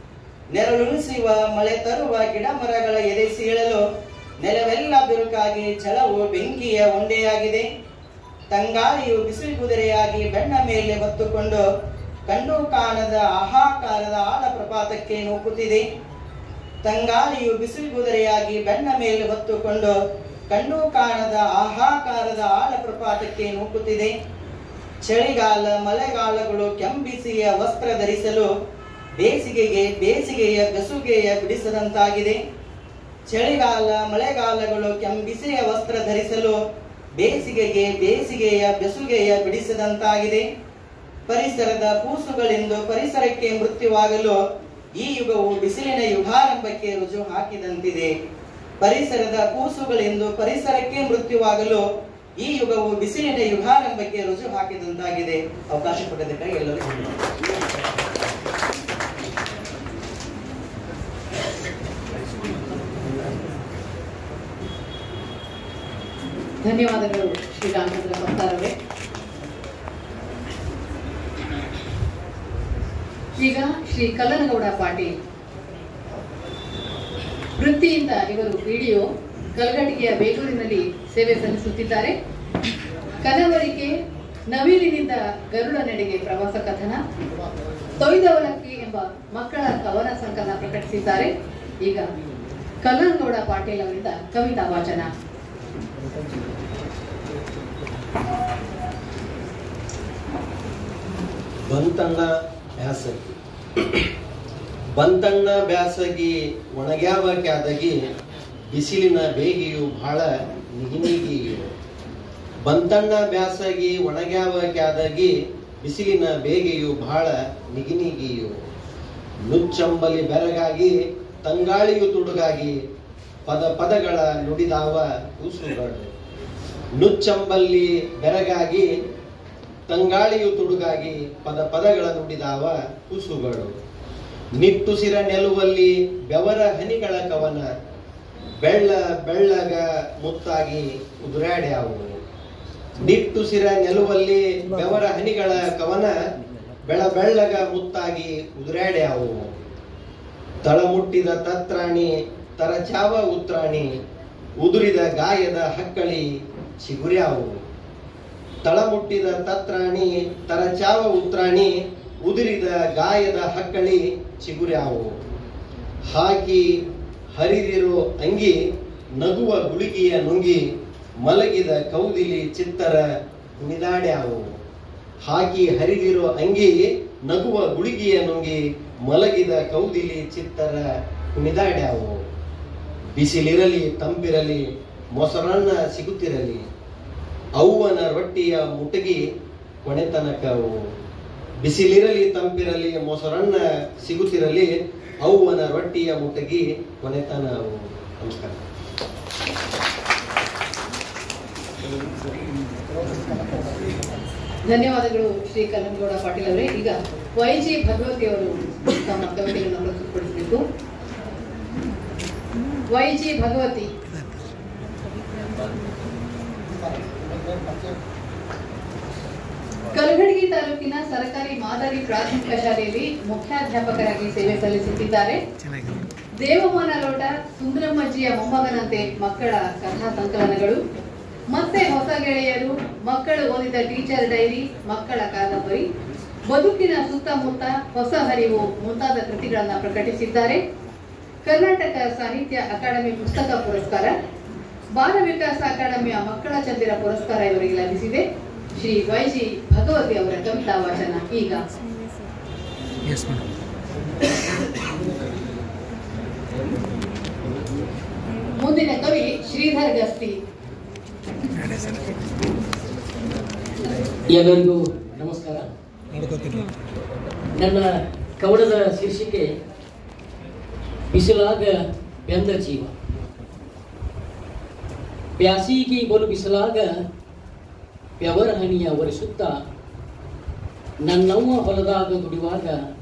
Speaker 10: ನೆರಳುಣಿಸುವ ಮಳೆ ತರುವ ಗಿಡ ಮರಗಳ ಎದೆ ಸೀಳಲು ನೆಲವೆಲ್ಲ ಬಿರುಕಾಗಿ ಜಲವು ಬೆಂಕಿಯ ಉಂಡೆಯಾಗಿದೆ ತಂಗಾಳಿಯು ಬಿಸಿಲು ಕುದುರೆಯಾಗಿ ಬೆಣ್ಣ ಮೇಲೆ ಹೊತ್ತುಕೊಂಡು ಕಂಡು ಕಾಣದ ಆಹಾಕಾರದ ಆಳ ಪ್ರಪಾತಕ್ಕೆ ನೂಕುತ್ತಿದೆ ತಂಗಾಳಿಯು ಬಿಸಿಲು ಕುದುರೆಯಾಗಿ ಬೆಣ್ಣ ಮೇಲೆ ಹೊತ್ತುಕೊಂಡು ಕಣ್ಣು ಕಾಣದ ಆಹಾಕಾರದ ಆಳ ಪ್ರಪಾತಕ್ಕೆ ನೂಕುತ್ತಿದೆ ಚಳಿಗಾಲ ಮಳೆಗಾಲಗಳು ಕೆಂಬಿಸಿಯ ವಸ್ತ್ರ ಧರಿಸಲು ಬೇಸಿಗೆಗೆ ಬೇಸಿಗೆಯ ಬೆಸುಗೆಯ ಬಿಡಿಸದಂತಾಗಿದೆ ಚಳಿಗಾಲ ಮಳೆಗಾಲಗಳು ಕೆಂಬಿಸಿಯ ವಸ್ತ್ರ ಧರಿಸಲು ಬೇಸಿಗೆಗೆ ಬೇಸಿಗೆಯ ಬೆಸುಗೆಯ ಬಿಡಿಸದಂತಾಗಿದೆ ಪರಿಸರದ ಕೂಸುಗಳೆಂದು ಪರಿಸರಕ್ಕೆ ಮೃತ್ಯುವಾಗಲು ಈ ಯುಗವು ಬಿಸಿಲಿನ ಯುಗಾರಂಭಕ್ಕೆ ರುಜು ಹಾಕಿದಂತಿದೆ ಪರಿಸರದ ಕೂಸುಗಳೆಂದು ಪರಿಸರಕ್ಕೆ ಮೃತ್ಯುವಾಗಲು ಈ ಯುಗವು ಬಿಸಿಲಿನ ಯುಗಾರಂಭಕ್ಕೆ ರುಜು ಹಾಕಿದಂತಾಗಿದೆ ಅವಕಾಶ ಕೊಟ್ಟದಕ್ಕಾಗಿ ಎಲ್ಲರಿಗೂ ಧನ್ಯವಾದ.
Speaker 3: ಧನ್ಯವಾದಗಳು ಶ್ರೀ ರಾಮಚಂದ್ರ ಪತ್ತಾರ್ ಅವರೇ ಈಗ ಶ್ರೀ ಕಲ್ಲನಗೌಡ ಪಾಟೀಲ್ ವೃತ್ತಿಯಿಂದ ಇವರು ಪಿಡಿಒ ಕಲ್ಗಟ್ಟಿಗೆಯ ಬೇಗೂರಿನಲ್ಲಿ ಸೇವೆ ಸಲ್ಲಿಸುತ್ತಿದ್ದಾರೆ ಕನವರಿಕೆ ನವಿಲಿನಿಂದ ಗರುಡ ನಡೆಗೆ ಪ್ರವಾಸ ಕಥನ ತೊಯ್ದವಲಕ್ಕಿ ಎಂಬ ಮಕ್ಕಳ ಕವನ ಸಂಕಲನ ಪ್ರಕಟಿಸಿದ್ದಾರೆ ಈಗ ಕಲ್ಲನಗೌಡ ಪಾಟೀಲ್ ಅವರಿಂದ ಕವಿತಾ ವಾಚನ
Speaker 11: ಬಂತಣ್ಣ ಬ್ಯಾಸಗಿ ಬಂತಣ್ಣ ಬ್ಯಾಸಗಿ ಒಣಗ್ಯಾವ ಕ್ಯಾದಗಿ ಬಿಸಿಲಿನ ಬೇಗಿಯು ಬಹಳ ನಿಗಿನಿಗಿಯು ಬಂತಣ್ಣ ಬ್ಯಾಸಗಿ ಒಣಗ್ಯಾವ ಕ್ಯಾದಗಿ ಬಿಸಿಲಿನ ಬೇಗೆಯು ಬಹಳ ನಿಗಿನಿಗಿಯು ನುಚ್ಚಂಬಲಿ ಬೆರಗಾಗಿ ತಂಗಾಳಿಯು ತುಡುಗಾಗಿ ಪದ ಪದಗಳ ನುಡಿದಾವ ಕೂಸುಗಳು ನುಚ್ಚಂಬಲ್ಲಿ ಬೆರಗಾಗಿ ತಂಗಾಳಿಯು ತುಡುಗಾಗಿ ಪದ ಪದಗಳ ನುಡಿದಾವ ಕುಸುಗಳು ನಿಟ್ಟುಸಿರ ನೆಲುವಲ್ಲಿ ಬೆವರ ಹನಿಗಳ ಕವನ ಬೆಳ್ಳ ಬೆಳ್ಳಗ ಮುತ್ತಾಗಿ ಉದುರಾಡ್ಯಾವು ನಿಟ್ಟುಸಿರ ನೆಲುವಲ್ಲಿ ಬೆವರ ಹನಿಗಳ ಕವನ ಬೆಳ ಬೆಳ್ಳಗ ಮುತ್ತಾಗಿ ಉದುರಾಡ್ಯಾವು ತಳಮುಟ್ಟಿದ ತತ್ರಾಣಿ ತರಚಾವ ಉತ್ರಾಣಿ ಉದುರಿದ ಗಾಯದ ಹಕ್ಕಳಿ ಚಿಗುರ್ಯಾವು ತಳಮುಟ್ಟಿದ ತತ್ರಾಣಿ ತರಚಾವ ಉತ್ರಾಣಿ ಉದುರಿದ ಗಾಯದ ಹಕ್ಕಳಿ ಚಿಗುರ್ಯಾವು ಹಾಕಿ ಹರಿದಿರೋ ಅಂಗಿ ನಗುವ ಗುಳಿಗೆಯ ನುಂಗಿ ಮಲಗಿದ ಕೌದಿಲಿ ಚಿತ್ತರ ಕುಣಿದಾಡ್ಯಾವು ಹಾಕಿ ಹರಿದಿರೋ ಅಂಗಿ ನಗುವ ಗುಳಿಗೆಯ ನುಂಗಿ ಮಲಗಿದ ಕೌದಿಲಿ ಚಿತ್ತರ ಕುಣಿದಾಡ್ಯಾವು ಬಿಸಿಲಿರಲಿ ತಂಪಿರಲಿ ಮೊಸರನ್ನ ಸಿಗುತ್ತಿರಲಿ ಅವ್ವನ ರೊಟ್ಟಿಯ ಮುಟಗಿ ಕೊನೆತನಕವು ಬಿಸಿಲಿರಲಿ ತಂಪಿರಲಿ ಮೊಸರನ್ನ ಸಿಗುತ್ತಿರಲಿ ಅವ್ವನ ರೊಟ್ಟಿಯ ಮುಟಗಿ ಕೊನೆತನವು ನಮಸ್ಕಾರ
Speaker 3: ಧನ್ಯವಾದಗಳು ಶ್ರೀ ಕಲ್ಲನಗೌಡ ಪಾಟೀಲ್ ಅವರೇ ಈಗ ವೈ ಜಿ ಭಗವತಿ ಅವರು ತಮ್ಮ ಕವಿತೆಗಳನ್ನು ಪ್ರಸ್ತುತಪಡಿಸಬೇಕು ವೈ ಜಿ ಭಗವತಿ ಕಲಘಟಗಿ ತಾಲೂಕಿನ ಸರ್ಕಾರಿ ಮಾದರಿ ಪ್ರಾಥಮಿಕ ಶಾಲೆಯಲ್ಲಿ ಮುಖ್ಯಾಧ್ಯಾಪಕರಾಗಿ ಸೇವೆ ಸಲ್ಲಿಸುತ್ತಿದ್ದಾರೆ ದೇವಮಾನ ಲೋಟ ಸುಂದರಮ್ಮಜ್ಜಿಯ ಮೊಮ್ಮಗನಂತೆ ಮಕ್ಕಳ ಕಥಾ ಸಂಕಲನಗಳು ಮತ್ತೆ ಹೊಸ ಗೆಳೆಯರು ಮಕ್ಕಳು ಓದಿದ ಟೀಚರ್ ಡೈರಿ ಮಕ್ಕಳ ಕಾದಂಬರಿ ಬದುಕಿನ ಸುತ್ತಮುತ್ತ ಹೊಸ ಹರಿವು ಮುಂತಾದ ಕೃತಿಗಳನ್ನು ಪ್ರಕಟಿಸಿದ್ದಾರೆ ಕರ್ನಾಟಕ ಸಾಹಿತ್ಯ ಅಕಾಡೆಮಿ ಪುಸ್ತಕ ಪುರಸ್ಕಾರ ಬಾಲ ವಿಕಾಸ ಅಕಾಡೆಮಿಯ ಮಕ್ಕಳ ಚಂದಿರ ಪುರಸ್ಕಾರ ಇವರಿಗೆ ಲಭಿಸಿದೆ ಶ್ರೀ ವೈಜಿ ಭಗವತಿ ಅವರ ಕವಿತಾ ವಾಚನ ಈಗ ಮುಂದಿನ ಕವಿ ಶ್ರೀಧರ್ ಗಸ್ತಿ
Speaker 12: ಎಲ್ಲರಿಗೂ ನಮಸ್ಕಾರ ನನ್ನ ಕವನದ ಶೀರ್ಷಿಕೆ ಬಿಸಿಲಾಗ ಬೆಂದ ಜೀವ ಬ್ಯಾಸಿಗೆ ಬಲು ಬಿಸಿಲಾಗ ಬೆವರ ಹನಿಯ ಒರೆಸುತ್ತ ನನ್ನವ್ವ ಹೊಲದಾಗ ದುಡಿಯುವಾಗ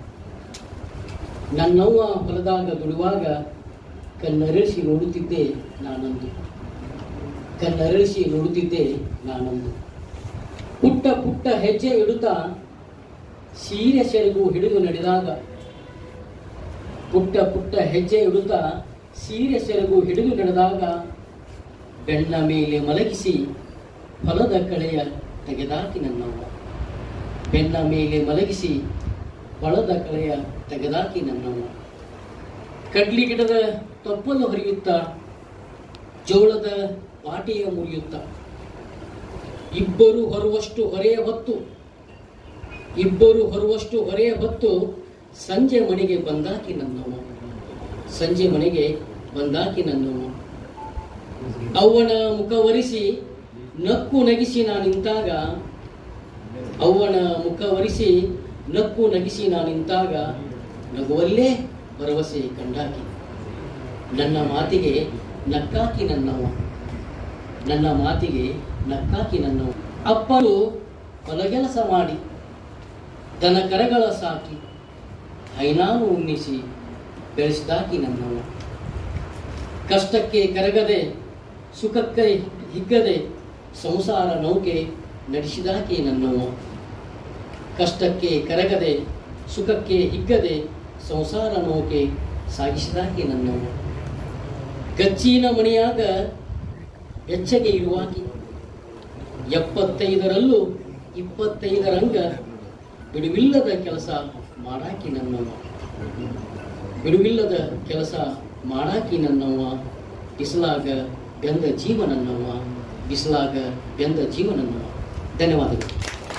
Speaker 12: ನನ್ನವ್ವ ಹೊಲದಾಗ ದುಡಿಯುವಾಗ ಕಣ್ಣರಳಿಸಿ ನೋಡುತ್ತಿದ್ದೆ ನಾನಂದು ಕಣ್ಣರಳಿಸಿ ನೋಡುತ್ತಿದ್ದೆ ನಾನಂದು ಪುಟ್ಟ ಪುಟ್ಟ ಹೆಜ್ಜೆ ಇಡುತ್ತಾ ಸೀರೆ ಸೆರಗು ಹಿಡಿದು ನಡೆದಾಗ ಪುಟ್ಟ ಪುಟ್ಟ ಹೆಜ್ಜೆ ಇಡುತ್ತಾ ಸೀರೆ ಸೆರಗು ಹಿಡಿದು ನಡೆದಾಗ ಬೆಣ್ಣ ಮೇಲೆ ಮಲಗಿಸಿ ಹೊಲದ ಕಳೆಯ ತೆಗೆದಾಕಿ ನನ್ನವ್ವ ಬೆನ್ನ ಮೇಲೆ ಮಲಗಿಸಿ ಹೊಲದ ಕಳೆಯ ತೆಗೆದಾಕಿ ನನ್ನವ್ವ ಕಡ್ಲಿ ಗಿಡದ ತೊಪ್ಪಲು ಹರಿಯುತ್ತಾ ಜೋಳದ ಪಾಟಿಯ ಮುರಿಯುತ್ತಾ ಇಬ್ಬರು ಹೊರುವಷ್ಟು ಹೊರೆಯ ಹೊತ್ತು ಇಬ್ಬರು ಹೊರುವಷ್ಟು ಹೊರೆಯ ಹೊತ್ತು ಸಂಜೆ ಮನೆಗೆ ಬಂದಾಕಿ ನನ್ನವ ಸಂಜೆ ಮನೆಗೆ ಬಂದಾಕಿ ನನ್ನವ ಅವ್ವನ ಮುಖವರಿಸಿ ನಕ್ಕು ನಗಿಸಿ ನಾ ನಿಂತಾಗ ಅವ್ವನ ಮುಖವರಿಸಿ ನಕ್ಕು ನಗಿಸಿ ನಾ ನಿಂತಾಗ ನಗುವಲ್ಲೇ ಭರವಸೆ ಕಂಡಾಕಿ ನನ್ನ ಮಾತಿಗೆ ನಕ್ಕಾಕಿ ನನ್ನವ ನನ್ನ ಮಾತಿಗೆ ನಕ್ಕಾಕಿ ನನ್ನವ ಅಪ್ಪರು ಹೊಲಗೆಲಸ ಮಾಡಿ ದನ ಕರಗಳ ಸಾಕಿ ಹೈನಾನು ಉಣ್ಣಿಸಿ ಬೆಳೆಸಿದಾಕಿ ನನ್ನವ ಕಷ್ಟಕ್ಕೆ ಕರಗದೆ ಸುಖಕ್ಕೆ ಹಿಗ್ಗದೆ ಸಂಸಾರ ನೌಕೆ ನಡೆಸಿದಾಕಿ ನನ್ನವ ಕಷ್ಟಕ್ಕೆ ಕರಗದೆ ಸುಖಕ್ಕೆ ಹಿಗ್ಗದೆ ಸಂಸಾರ ನೌಕೆ ಸಾಗಿಸಿದಾಕಿ ನನ್ನವ ಗಚ್ಚಿನ ಮಣಿಯಾಗ ಬೆಚ್ಚಗೆ ಇರುವಾಕಿ ಎಪ್ಪತ್ತೈದರಲ್ಲೂ ಇಪ್ಪತ್ತೈದರಂಗ ಬಿಡುವಿಲ್ಲದ ಕೆಲಸ ಮಾಡಾಕಿ ನನ್ನವ್ವ ಬಿಡುವಿಲ್ಲದ ಕೆಲಸ ಮಾಡಾಕಿ ನನ್ನವ್ವ ಬಿಸಿಲಾಗ ಬೆಂದ ಜೀವ ನನ್ನವ್ವ ಬಿಸಿಲಾಗ ಬೆಂದ ಜೀವ ನನ್ನವ್ವ ಧನ್ಯವಾದಗಳು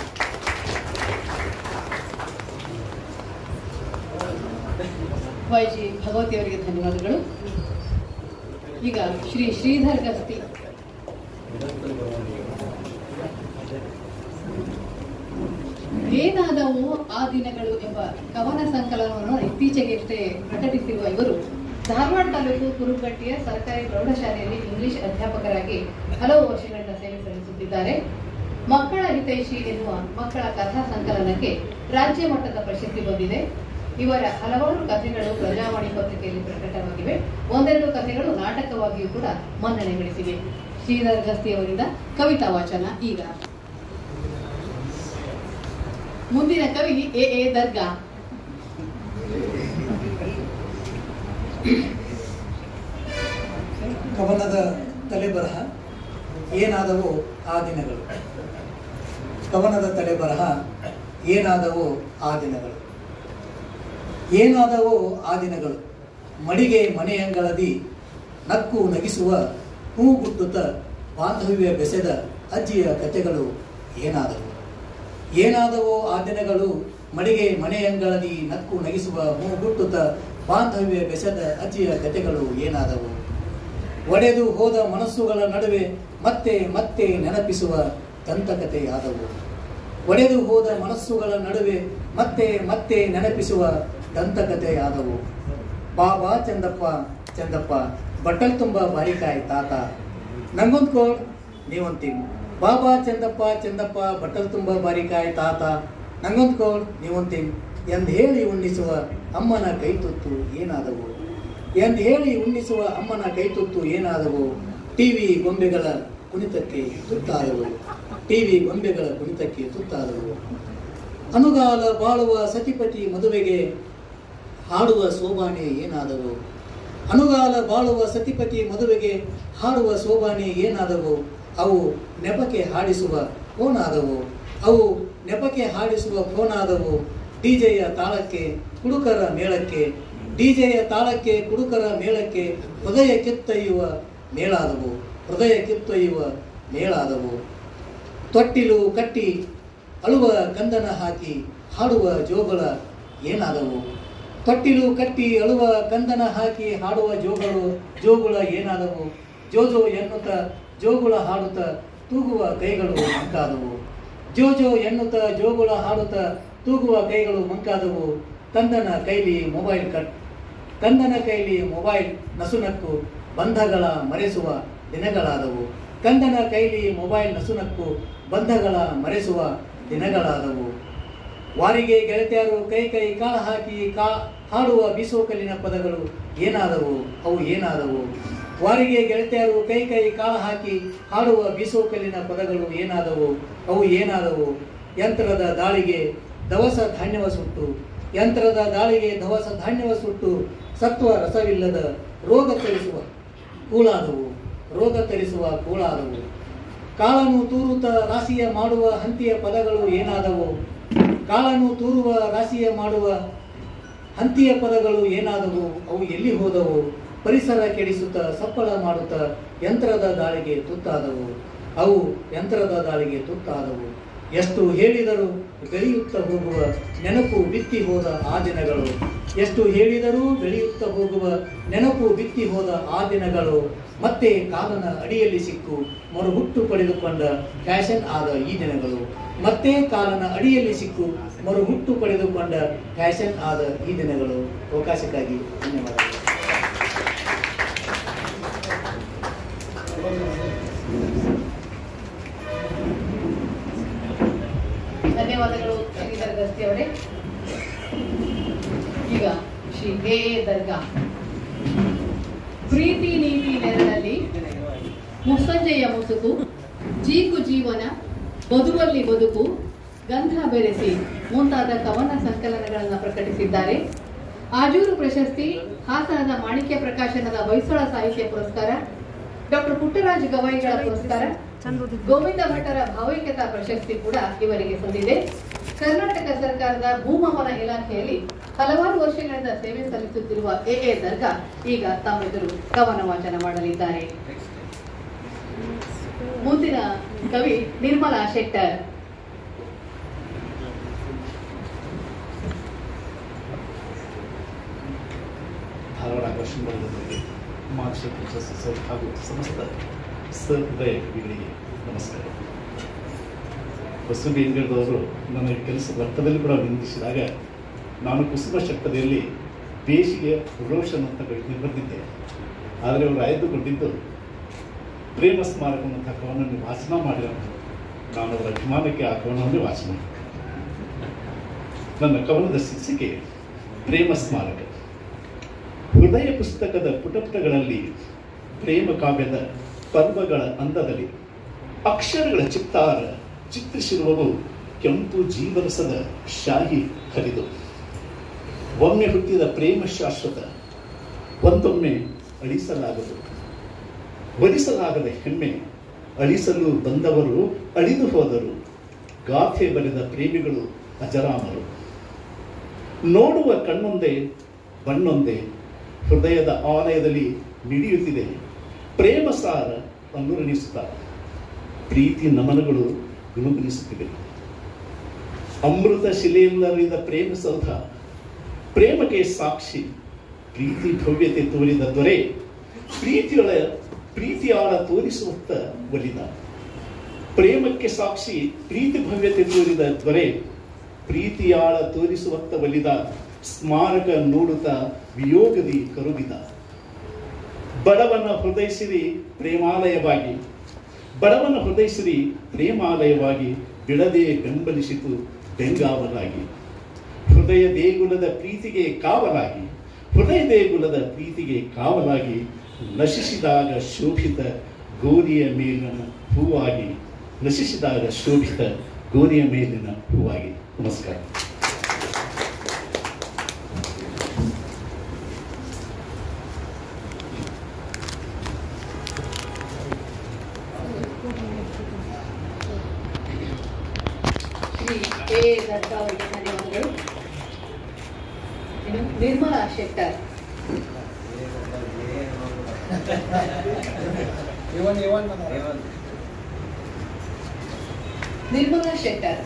Speaker 3: ವೈ ಜಿ ಭಗವತಿ ಅವರಿಗೆ ಧನ್ಯವಾದಗಳು ಈಗ ಶ್ರೀ ಶ್ರೀಧರ್ ಗಸ್ತಿ ಏನಾದವು ಆ ದಿನಗಳು ಎಂಬ ಕವನ ಸಂಕಲನವನ್ನು ಇತ್ತೀಚೆಗಷ್ಟೇ ಪ್ರಕಟಿಸಿರುವ ಇವರು ಧಾರವಾಡ ತಾಲೂಕು ಕುರುಗಟ್ಟಿಯ ಸರ್ಕಾರಿ ಪ್ರೌಢಶಾಲೆಯಲ್ಲಿ ಇಂಗ್ಲಿಷ್ ಅಧ್ಯಾಪಕರಾಗಿ ಹಲವು ವರ್ಷಗಳಿಂದ ಸೇವೆ ಸಲ್ಲಿಸುತ್ತಿದ್ದಾರೆ ಮಕ್ಕಳ ಹಿತೈಷಿ ಎನ್ನುವ ಮಕ್ಕಳ ಕಥಾ ಸಂಕಲನಕ್ಕೆ ರಾಜ್ಯ ಮಟ್ಟದ ಪ್ರಶಸ್ತಿ ಬಂದಿದೆ ಇವರ ಹಲವಾರು ಕಥೆಗಳು ಪ್ರಜಾವಾಣಿ ಪತ್ರಿಕೆಯಲ್ಲಿ ಪ್ರಕಟವಾಗಿವೆ ಒಂದೆರಡು ಕಥೆಗಳು ನಾಟಕವಾಗಿಯೂ ಕೂಡ ಮನ್ನಣೆ ಗಳಿಸಿವೆ ಶ್ರೀಧರ್ ಗಸ್ತಿ ಅವರಿಂದ ಕವಿತಾ ವಾಚನ ಈಗ ಮುಂದಿನ ಕವಿ ಎ ಎ ದರ್ಗಾ
Speaker 13: ಕವನದ ತಲೆಬರಹ ಏನಾದವು ಆ ದಿನಗಳು ಕವನದ ತಲೆಬರಹ ಏನಾದವು ಆ ದಿನಗಳು ಏನಾದವು ಆ ದಿನಗಳು ಮಡಿಗೆ ಮನೆಯಂಗಳದಿ ನಕ್ಕು ನಗಿಸುವ ಹೂ ಗುಟ್ಟುತ್ತ ಬಾಂಧವ್ಯ ಬೆಸೆದ ಅಜ್ಜಿಯ ಕಥೆಗಳು ಏನಾದವು ಏನಾದವು ಆ ದಿನಗಳು ಮಡಿಗೆ ಮನೆಯಂಗಳದಿ ನಕ್ಕು ನಗಿಸುವ ಹೂ ಗುಟ್ಟುತ್ತ ಬಾಂಧವ್ಯ ಬೆಸೆದ ಅಜ್ಜಿಯ ಕಥೆಗಳು ಏನಾದವು ಒಡೆದು ಹೋದ ಮನಸ್ಸುಗಳ ನಡುವೆ ಮತ್ತೆ ಮತ್ತೆ ನೆನಪಿಸುವ ದಂತಕಥೆಯಾದವು ಒಡೆದು ಹೋದ ಮನಸ್ಸುಗಳ ನಡುವೆ ಮತ್ತೆ ಮತ್ತೆ ನೆನಪಿಸುವ ದಂತಕಥೆಯಾದವು ಬಾಬಾ ಚಂದಪ್ಪ ಚಂದಪ್ಪ ಬಟ್ಟಲ್ ತುಂಬ ಬಾರಿಕಾಯಿ ತಾತ ನಂಗೊಂದ್ ಕೋಡ್ ನೀವೊಂದ್ ಬಾಬಾ ಚಂದಪ್ಪ ಚಂದಪ್ಪ ಬಟ್ಟಲ್ ತುಂಬ ಬಾರಿಕಾಯಿ ತಾತ ನಂಗೊಂದ್ ಕೋಡ್ ನೀವೊಂದ್ ಎಂದ್ ಹೇಳಿ ಉಣ್ಣಿಸುವ ಅಮ್ಮನ ಕೈ ತುತ್ತು ಏನಾದವು ಎಂದು ಹೇಳಿ ಉಣ್ಣಿಸುವ ಅಮ್ಮನ ಕೈತುತ್ತು ಏನಾದವು ಟಿವಿ ಗೊಂಬೆಗಳ ಕುಣಿತಕ್ಕೆ ತುತ್ತಾದವು ಟಿವಿ ಗೊಂಬೆಗಳ ಕುಣಿತಕ್ಕೆ ತುತ್ತಾದವು ಅನುಗಾಲ ಬಾಳುವ ಸತಿಪತಿ ಮದುವೆಗೆ ಹಾಡುವ ಸೋಬಾನೆ ಏನಾದವು ಅನುಗಾಲ ಬಾಳುವ ಸತಿಪತಿ ಮದುವೆಗೆ ಹಾಡುವ ಸೋಬಾನೆ ಏನಾದವು ಅವು ನೆಪಕ್ಕೆ ಹಾಡಿಸುವ ಫೋನಾದವು ಅವು ನೆಪಕ್ಕೆ ಹಾಡಿಸುವ ಫೋನಾದವು ಡಿಜೆಯ ತಾಳಕ್ಕೆ ಕುಡುಕರ ಮೇಳಕ್ಕೆ ಡಿಜೆಯ ತಾಳಕ್ಕೆ ಕುಡುಕರ ಮೇಳಕ್ಕೆ ಹೃದಯ ಕಿತ್ತೊಯ್ಯುವ ಮೇಳಾದವು ಹೃದಯ ಕಿತ್ತೊಯ್ಯುವ ಮೇಳಾದವು ತೊಟ್ಟಿಲು ಕಟ್ಟಿ ಅಳುವ ಕಂದನ ಹಾಕಿ ಹಾಡುವ ಜೋಗಳ ಏನಾದವು ತೊಟ್ಟಿಲು ಕಟ್ಟಿ ಅಳುವ ಕಂದನ ಹಾಕಿ ಹಾಡುವ ಜೋಗಳು ಜೋಗುಳ ಏನಾದವು ಜೋಜೋ ಎನ್ನುತ್ತ ಜೋಗುಳ ಹಾಡುತ್ತ ತೂಗುವ ಕೈಗಳು ಮಂಕಾದವು ಜೋಜೋ ಎನ್ನುತ್ತ ಜೋಗುಳ ಹಾಡುತ್ತ ತೂಗುವ ಕೈಗಳು ಮಂಕಾದವು ಕಂದನ ಕೈಲಿ ಮೊಬೈಲ್ ಕಟ್ ಕಂದನ ಕೈಲಿ ಮೊಬೈಲ್ ನಸುನಕ್ಕು ಬಂಧಗಳ ಮರೆಸುವ ದಿನಗಳಾದವು ಕಂದನ ಕೈಲಿ ಮೊಬೈಲ್ ನಸುನಕ್ಕು ಬಂಧಗಳ ಮರೆಸುವ ದಿನಗಳಾದವು ವಾರಿಗೆ ಗೆಳತಿಯರು ಕೈ ಕೈ ಕಾಳ ಹಾಕಿ ಕಾ ಹಾಡುವ ಬೀಸೋಕಲ್ಲಿನ ಪದಗಳು ಏನಾದವು ಅವು ಏನಾದವು ವಾರಿಗೆ ಗೆಳತಿಯರು ಕೈ ಕೈ ಕಾಳ ಹಾಕಿ ಹಾಡುವ ಬೀಸೋಕಲ್ಲಿನ ಪದಗಳು ಏನಾದವು ಅವು ಏನಾದವು ಯಂತ್ರದ ದಾಳಿಗೆ ದವಸ ಧಾನ್ಯವ ಸುಟ್ಟು ಯಂತ್ರದ ದಾಳಿಗೆ ದವಸ ಧಾನ್ಯವ ಸುಟ್ಟು ಸತ್ವ ರಸವಿಲ್ಲದ ರೋಗ ತರಿಸುವ ಕೂಳಾದವು ರೋಗ ತರಿಸುವ ಕೂಳಾದವು ಕಾಳನು ತೂರುತ್ತ ರಾಶಿಯ ಮಾಡುವ ಹಂತಿಯ ಪದಗಳು ಏನಾದವು ಕಾಳನು ತೂರುವ ರಾಶಿಯ ಮಾಡುವ ಹಂತಿಯ ಪದಗಳು ಏನಾದವು ಅವು ಎಲ್ಲಿ ಹೋದವು ಪರಿಸರ ಕೆಡಿಸುತ್ತ ಸಪ್ಪಳ ಮಾಡುತ್ತ ಯಂತ್ರದ ದಾಳಿಗೆ ತುತ್ತಾದವು ಅವು ಯಂತ್ರದ ದಾಳಿಗೆ ತುತ್ತಾದವು ಎಷ್ಟು ಹೇಳಿದರೂ ಬೆಳೆಯುತ್ತಾ ಹೋಗುವ ನೆನಪು ಬಿತ್ತಿ ಹೋದ ಆ ದಿನಗಳು ಎಷ್ಟು ಹೇಳಿದರೂ ಬೆಳೆಯುತ್ತಾ ಹೋಗುವ ನೆನಪು ಬಿತ್ತಿ ಹೋದ ಆ ದಿನಗಳು ಮತ್ತೆ ಕಾಲನ ಅಡಿಯಲ್ಲಿ ಸಿಕ್ಕು ಮರುಹುಟ್ಟು ಪಡೆದುಕೊಂಡ ಫ್ಯಾಷನ್ ಆದ ಈ ದಿನಗಳು ಮತ್ತೆ ಕಾಲನ ಅಡಿಯಲ್ಲಿ ಸಿಕ್ಕು ಮರುಹುಟ್ಟು ಪಡೆದುಕೊಂಡ ಫ್ಯಾಷನ್ ಆದ ಈ ದಿನಗಳು ಅವಕಾಶಕ್ಕಾಗಿ ಧನ್ಯವಾದಗಳು
Speaker 3: ಧನ್ಯವಾದಗಳು ಶ್ರೀಧರ್ ಗಸ್ತಿ ಅವರೇ ಈಗ ಶ್ರೀ ಎ ಎ ದರ್ಗಾ ಪ್ರೀತಿ ನೀತಿ ನೆರಳಲ್ಲಿ ಮುಸ್ಸಂಜೆಯ ಮುಸುಕು ಜೀಕು ಜೀವನ ಬದುವಲ್ಲಿ ಬದುಕು ಗಂಧ ಬೆರೆಸಿ ಮುಂತಾದ ಕವನ ಸಂಕಲನಗಳನ್ನು ಪ್ರಕಟಿಸಿದ್ದಾರೆ ಆಜೂರು ಪ್ರಶಸ್ತಿ ಹಾಸನದ ಮಾಣಿಕ್ಯ ಪ್ರಕಾಶನದ ಹೊಯ್ಸಳ ಸಾಹಿತ್ಯ ಪುರಸ್ಕಾರ ಡಾಕ್ಟರ್ ಪುಟ್ಟರಾಜ ಗವಾಯಿಗಳ ಪುರಸ್ಕಾರ ಗೋವಿಂದ ಭಟ್ಟರ ಭಾವೈಕ್ಯತಾ ಪ್ರಶಸ್ತಿ ಕೂಡ ಇವರಿಗೆ ಸಂದಿದೆ ಕರ್ನಾಟಕ ಸರ್ಕಾರದ ಭೂಮಾಪನ ಇಲಾಖೆಯಲ್ಲಿ ಹಲವಾರು ವರ್ಷಗಳಿಂದ ಸೇವೆ ಸಲ್ಲಿಸುತ್ತಿರುವ ಎ ಎ ದರ್ಗಾ ಈಗ ತಾವೆದುರು ಕವನ ವಾಚನ ಮಾಡಲಿದ್ದಾರೆ ಮುಂದಿನ ಕವಿ ನಿರ್ಮಲಾ ಶೆಟ್ಟರ್
Speaker 14: ಧಾರವಾಡ ಆಕರ್ಷಣೆ ಬರೆದವರಿಗೆ ಮಾರ್ಕ್ಸ್ ಪ್ರಶಸ್ತಿ ಸರ್ ಹಾಗೂ ಸಮಸ್ತ ಸಹೃದಯ ಕವಿಗಳಿಗೆ ನಮಸ್ಕಾರ ಬಸವ ಬೆಂಗಳೂರವರು ನನ್ನ ಕೆಲಸ ವರ್ತದಲ್ಲಿ ಕೂಡ ವಿನಂತಿಸಿದಾಗ ನಾನು ಕುಸುಮ ಶಕ್ತದಲ್ಲಿ ಬೇಸಿಗೆ ರೋಷನ್ ಅಂತ ಕವಿತೆ ಬರೆದಿದ್ದೆ ಆದರೆ ಅವರು ಆಯ್ದುಕೊಂಡಿದ್ದು ಪ್ರೇಮ ಸ್ಮಾರಕ ಅಂತ ಕವನನ್ನು ವಾಚನ ಮಾಡಿರೋದು ನಾನು ಅವರ ಅಭಿಮಾನಕ್ಕೆ ಆ ಕವನವನ್ನೇ ವಾಚನ ನನ್ನ ಕವನದ ಶೀರ್ಷಿಕೆ ಪ್ರೇಮ ಸ್ಮಾರಕ ಹೃದಯ ಪುಸ್ತಕದ ಪುಟಪುಟಗಳಲ್ಲಿ ಪ್ರೇಮ ಕಾವ್ಯದ ಪರ್ವಗಳ ಅಂದದಲ್ಲಿ ಅಕ್ಷರಗಳ ಚಿತ್ತಾರ ಚಿತ್ರಿಸಿರುವವು ಕೆಂಪು ಜೀವರಸದ ಶಾಹಿ ಹರಿದು ಒಮ್ಮೆ ಹುಟ್ಟಿದ ಪ್ರೇಮ ಶಾಶ್ವತ ಒಂದೊಮ್ಮೆ ಅಳಿಸಲಾಗದು ವರಿಸಲಾಗದ ಹೆಮ್ಮೆ ಅಳಿಸಲು ಬಂದವರು ಅಳಿದು ಹೋದರು ಗಾಥೆ ಬರೆದ ಪ್ರೇಮಿಗಳು ಅಜರಾಮರು ನೋಡುವ ಕಣ್ಣೊಂದೇ ಬಣ್ಣೊಂದೇ ಹೃದಯದ ಆಲಯದಲ್ಲಿ ಮಿಡಿಯುತ್ತಿದೆ ಪ್ರೇಮ ಸಾರ ಅನುರಣಿಸುತ್ತ ಪ್ರೀತಿ ನಮನಗಳು ಗುನುಗುಣಿಸುತ್ತಿವೆ ಅಮೃತ ಶಿಲೆಯಲ್ಲರಿದ ಪ್ರೇಮ ಸೌಧ ಪ್ರೇಮಕ್ಕೆ ಸಾಕ್ಷಿ ಪ್ರೀತಿ ಭವ್ಯತೆ ತೋರಿದ ದೊರೆ ಪ್ರೀತಿಯೊಳ ಪ್ರೀತಿಯಾಳ ತೋರಿಸುವತ್ತ ಒಲಿದ ಪ್ರೇಮಕ್ಕೆ ಸಾಕ್ಷಿ ಪ್ರೀತಿ ಭವ್ಯತೆ ತೋರಿದ ದೊರೆ ಪ್ರೀತಿಯಾಳ ತೋರಿಸುವತ್ತ ಒಲಿದ ಸ್ಮಾರಕ ನೋಡುತ್ತಾ ವಿಯೋಗದಿ ಕರುಗಿದ ಬಡವನ ಹೃದಯಿಸಿರಿ ಪ್ರೇಮಾಲಯವಾಗಿ ಬಡವನ ಹೃದಯಿಸಿರಿ ಪ್ರೇಮಾಲಯವಾಗಿ ಬಿಡದೆ ಬೆಂಬಲಿಸಿತು ಬೆಂಗಾವಲಾಗಿ ಹೃದಯ ದೇಗುಲದ ಪ್ರೀತಿಗೆ ಕಾವಲಾಗಿ ಹೃದಯ ದೇಗುಲದ ಪ್ರೀತಿಗೆ ಕಾವಲಾಗಿ ನಶಿಸಿದಾಗ ಶೋಭಿತ ಗೋರಿಯ ಮೇಲಿನ ಹೂವಾಗಿ ನಶಿಸಿದಾಗ ಶೋಭಿತ ಗೋರಿಯ ಮೇಲಿನ ಹೂವಾಗಿ ನಮಸ್ಕಾರ
Speaker 3: ಶ್ರೀ ಎ ದತ್ತ ಅವರಿಗೆ ಧನ್ಯವಾದಗಳು ಇನ್ನು ನಿರ್ಮಲಾ ಶೆಟ್ಟರ್ ನಿರ್ಮಲಾ ಶೆಟ್ಟರ್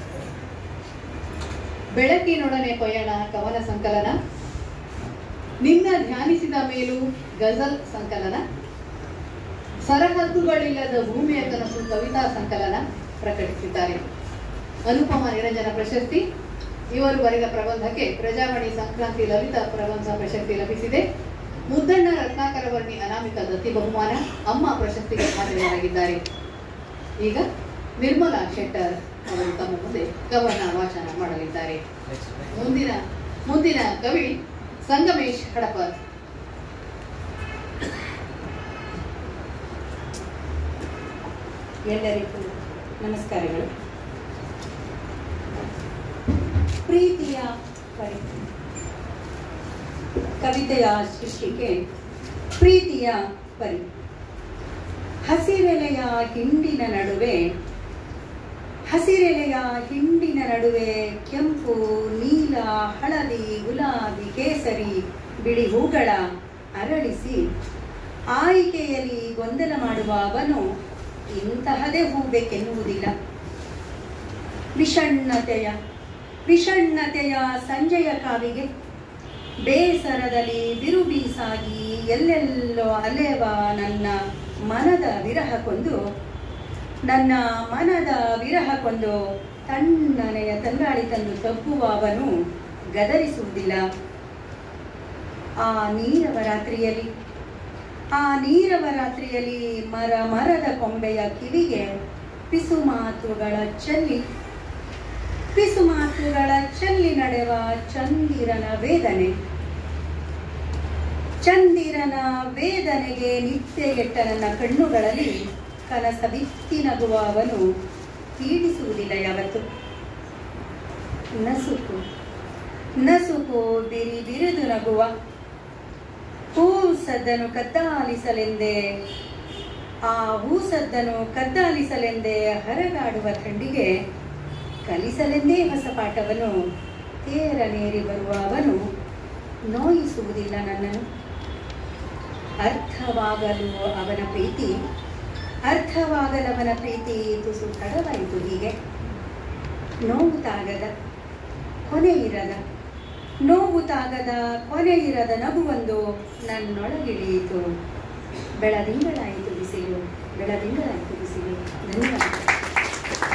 Speaker 3: ಬೆಳಕಿನೊಡನೆ ಪಯಣ ಕವನ ಸಂಕಲನ ನಿನ್ನ ಧ್ಯಾನಿಸಿದ ಮೇಲೂ ಗಜಲ್ ಸಂಕಲನ ಸರಹದ್ದುಗಳಿಲ್ಲದ ಭೂಮಿಯ ಕನಸು ಕವಿತಾ ಸಂಕಲನ ಪ್ರಕಟಿಸಿದ್ದಾರೆ ಅನುಪಮ ನಿರಂಜನ ಪ್ರಶಸ್ತಿ ಇವರು ಬರೆದ ಪ್ರಬಂಧಕ್ಕೆ ಪ್ರಜಾವಾಣಿ ಸಂಕ್ರಾಂತಿ ಲಲಿತ ಪ್ರಬಂಧ ಪ್ರಶಸ್ತಿ ಲಭಿಸಿದೆ ಮುದ್ದಣ್ಣ ರತ್ನಾಕರ ವರ್ಣಿ ಅನಾಮಿಕ ದತ್ತಿ ಬಹುಮಾನ ಅಮ್ಮ ಪ್ರಶಸ್ತಿಗೆ ಭಾಜನರಾಗಿದ್ದಾರೆ ಈಗ ನಿರ್ಮಲಾ ಶೆಟ್ಟರ್ ಅವರು ತಮ್ಮ ಮುಂದೆ ಕವನ ವಾಚನ ಮಾಡಲಿದ್ದಾರೆ ಮುಂದಿನ ಮುಂದಿನ ಕವಿ ಸಂಗಮೇಶ್ ಹಡಪರ್
Speaker 15: ಎಲ್ಲರಿಗೂ ನಮಸ್ಕಾರಗಳು ಪ್ರೀತಿಯ ಪರಿ ಕವಿತೆಯ ಶೀರ್ಷಿಕೆ ಪ್ರೀತಿಯ ಪರಿ ಹಸಿರೆಲೆಯ ಹಿಂಡಿನ ನಡುವೆ ಹಸಿರೆಲೆಯ ಹಿಂಡಿನ ನಡುವೆ ಕೆಂಪು ನೀಲ ಹಳದಿ ಗುಲಾಬಿ ಕೇಸರಿ ಬಿಳಿ ಹೂಗಳ ಅರಳಿಸಿ ಆಯ್ಕೆಯಲ್ಲಿ ಗೊಂದಲ ಮಾಡುವ ಅವನು ಇಂತಹದೇ ಹೂ ಬೇಕೆನ್ನುವುದಿಲ್ಲ ವಿಷಣ್ಣತೆಯ ವಿಷಣ್ಣತೆಯ ಸಂಜೆಯ ಕಾವಿಗೆ ಬೇಸರದಲ್ಲಿ ಬಿರುಬೀಸಾಗಿ ಎಲ್ಲೆಲ್ಲೋ ಅಲೆವ ನನ್ನ ಮನದ ವಿರಹ ಕೊಂದು ನನ್ನ ಮನದ ವಿರಹ ಕೊಂದು ತಣ್ಣನೆಯ ತಂಗಾಳಿ ತಂದು ತಬ್ಬುವ ಅವನು ಗದರಿಸುವುದಿಲ್ಲ ಆ ನೀರವ ರಾತ್ರಿಯಲ್ಲಿ ಆ ನೀರವ ರಾತ್ರಿಯಲ್ಲಿ ಮರ ಮರದ ಕೊಂಬೆಯ ಕಿವಿಗೆ ಪಿಸು ಮಾತುಗಳ ಚಲ್ಲಿ ಪಿಸು ಮಾತುಗಳ ಚಲ್ಲಿ ನಡೆವ ಚಂದಿರನ ವೇದನೆ ಚಂದಿರನ ವೇದನೆಗೆ ನಿತ್ಯಗೆಟ್ಟ ನನ್ನ ಕಣ್ಣುಗಳಲ್ಲಿ ಕನಸ ಬಿತ್ತಿ ನಗುವ ಅವನು ಪೀಡಿಸುವುದಿಲ್ಲ ಯಾವತ್ತು ನಸುಕು ನಸುಕು ಬಿರಿ ಬಿರಿದು ನಗುವ ಹೂಸದ್ದನು ಕದ್ದಾಲಿಸಲೆಂದೇ ಆ ಹೂಸದ್ದನು ಕದ್ದಾಲಿಸಲೆಂದೇ ಹರಗಾಡುವ ಥಂಡಿಗೆ ಕಲಿಸಲೆಂದೇ ಹೊಸ ಪಾಠವನ್ನು ತೇರನೇರಿ ಬರುವ ಅವನು ನೋಯಿಸುವುದಿಲ್ಲ ನನ್ನನ್ನು ಅರ್ಥವಾಗಲು ಅವನ ಪ್ರೀತಿ ಅರ್ಥವಾಗಲವನ ಪ್ರೀತಿ ತುಸು ತಡವಾಯಿತು ಹೀಗೆ ನೋವು ತಾಗದ ಕೊನೆ ಇರದ ನೋವು ತಾಗದ ಕೊನೆ ಇರದ ನಗುವೊಂದು ನನ್ನೊಳಗಿಳಿಯಿತು ಬೆಳದಿಂಗಳಾಯಿತು ಬಿಸಿಲು ಬೆಳದಿಂಗಳಾಯಿತು ಬಿಸಿಲು ಧನ್ಯವಾದ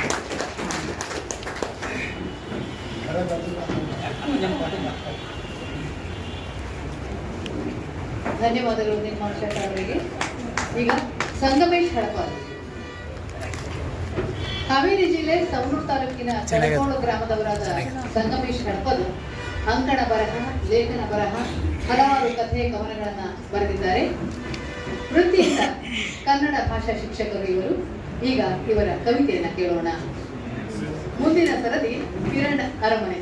Speaker 3: ಧನ್ಯವಾದಗಳು ನಿರ್ಮಲಾ ಶೆಟ್ಟರ್ ಅವರಿಗೆ ಈಗ ಸಂಗಮೇಶ್ ಹಡಪರ್ ಹಾವೇರಿ ಜಿಲ್ಲೆ ಸವಣೂರು ತಾಲೂಕಿನ ಕಡಕೋಳು ಗ್ರಾಮದವರಾದ ಸಂಗಮೇಶ್ ಹಡ್ಪದ್ ಅಂಕಣ ಬರಹ ಲೇಖನ ಬರಹ ಹಲವಾರು ಕಥೆ ಕವನಗಳನ್ನ ಬರೆದಿದ್ದಾರೆ ವೃತ್ತಿಯಿಂದ ಕನ್ನಡ ಭಾಷಾ ಶಿಕ್ಷಕರು ಇವರು ಈಗ ಇವರ ಕವಿತೆಯನ್ನ ಕೇಳೋಣ ಮುಂದಿನ ಸರದಿ ಕಿರಣ್ ಅರಮನೆ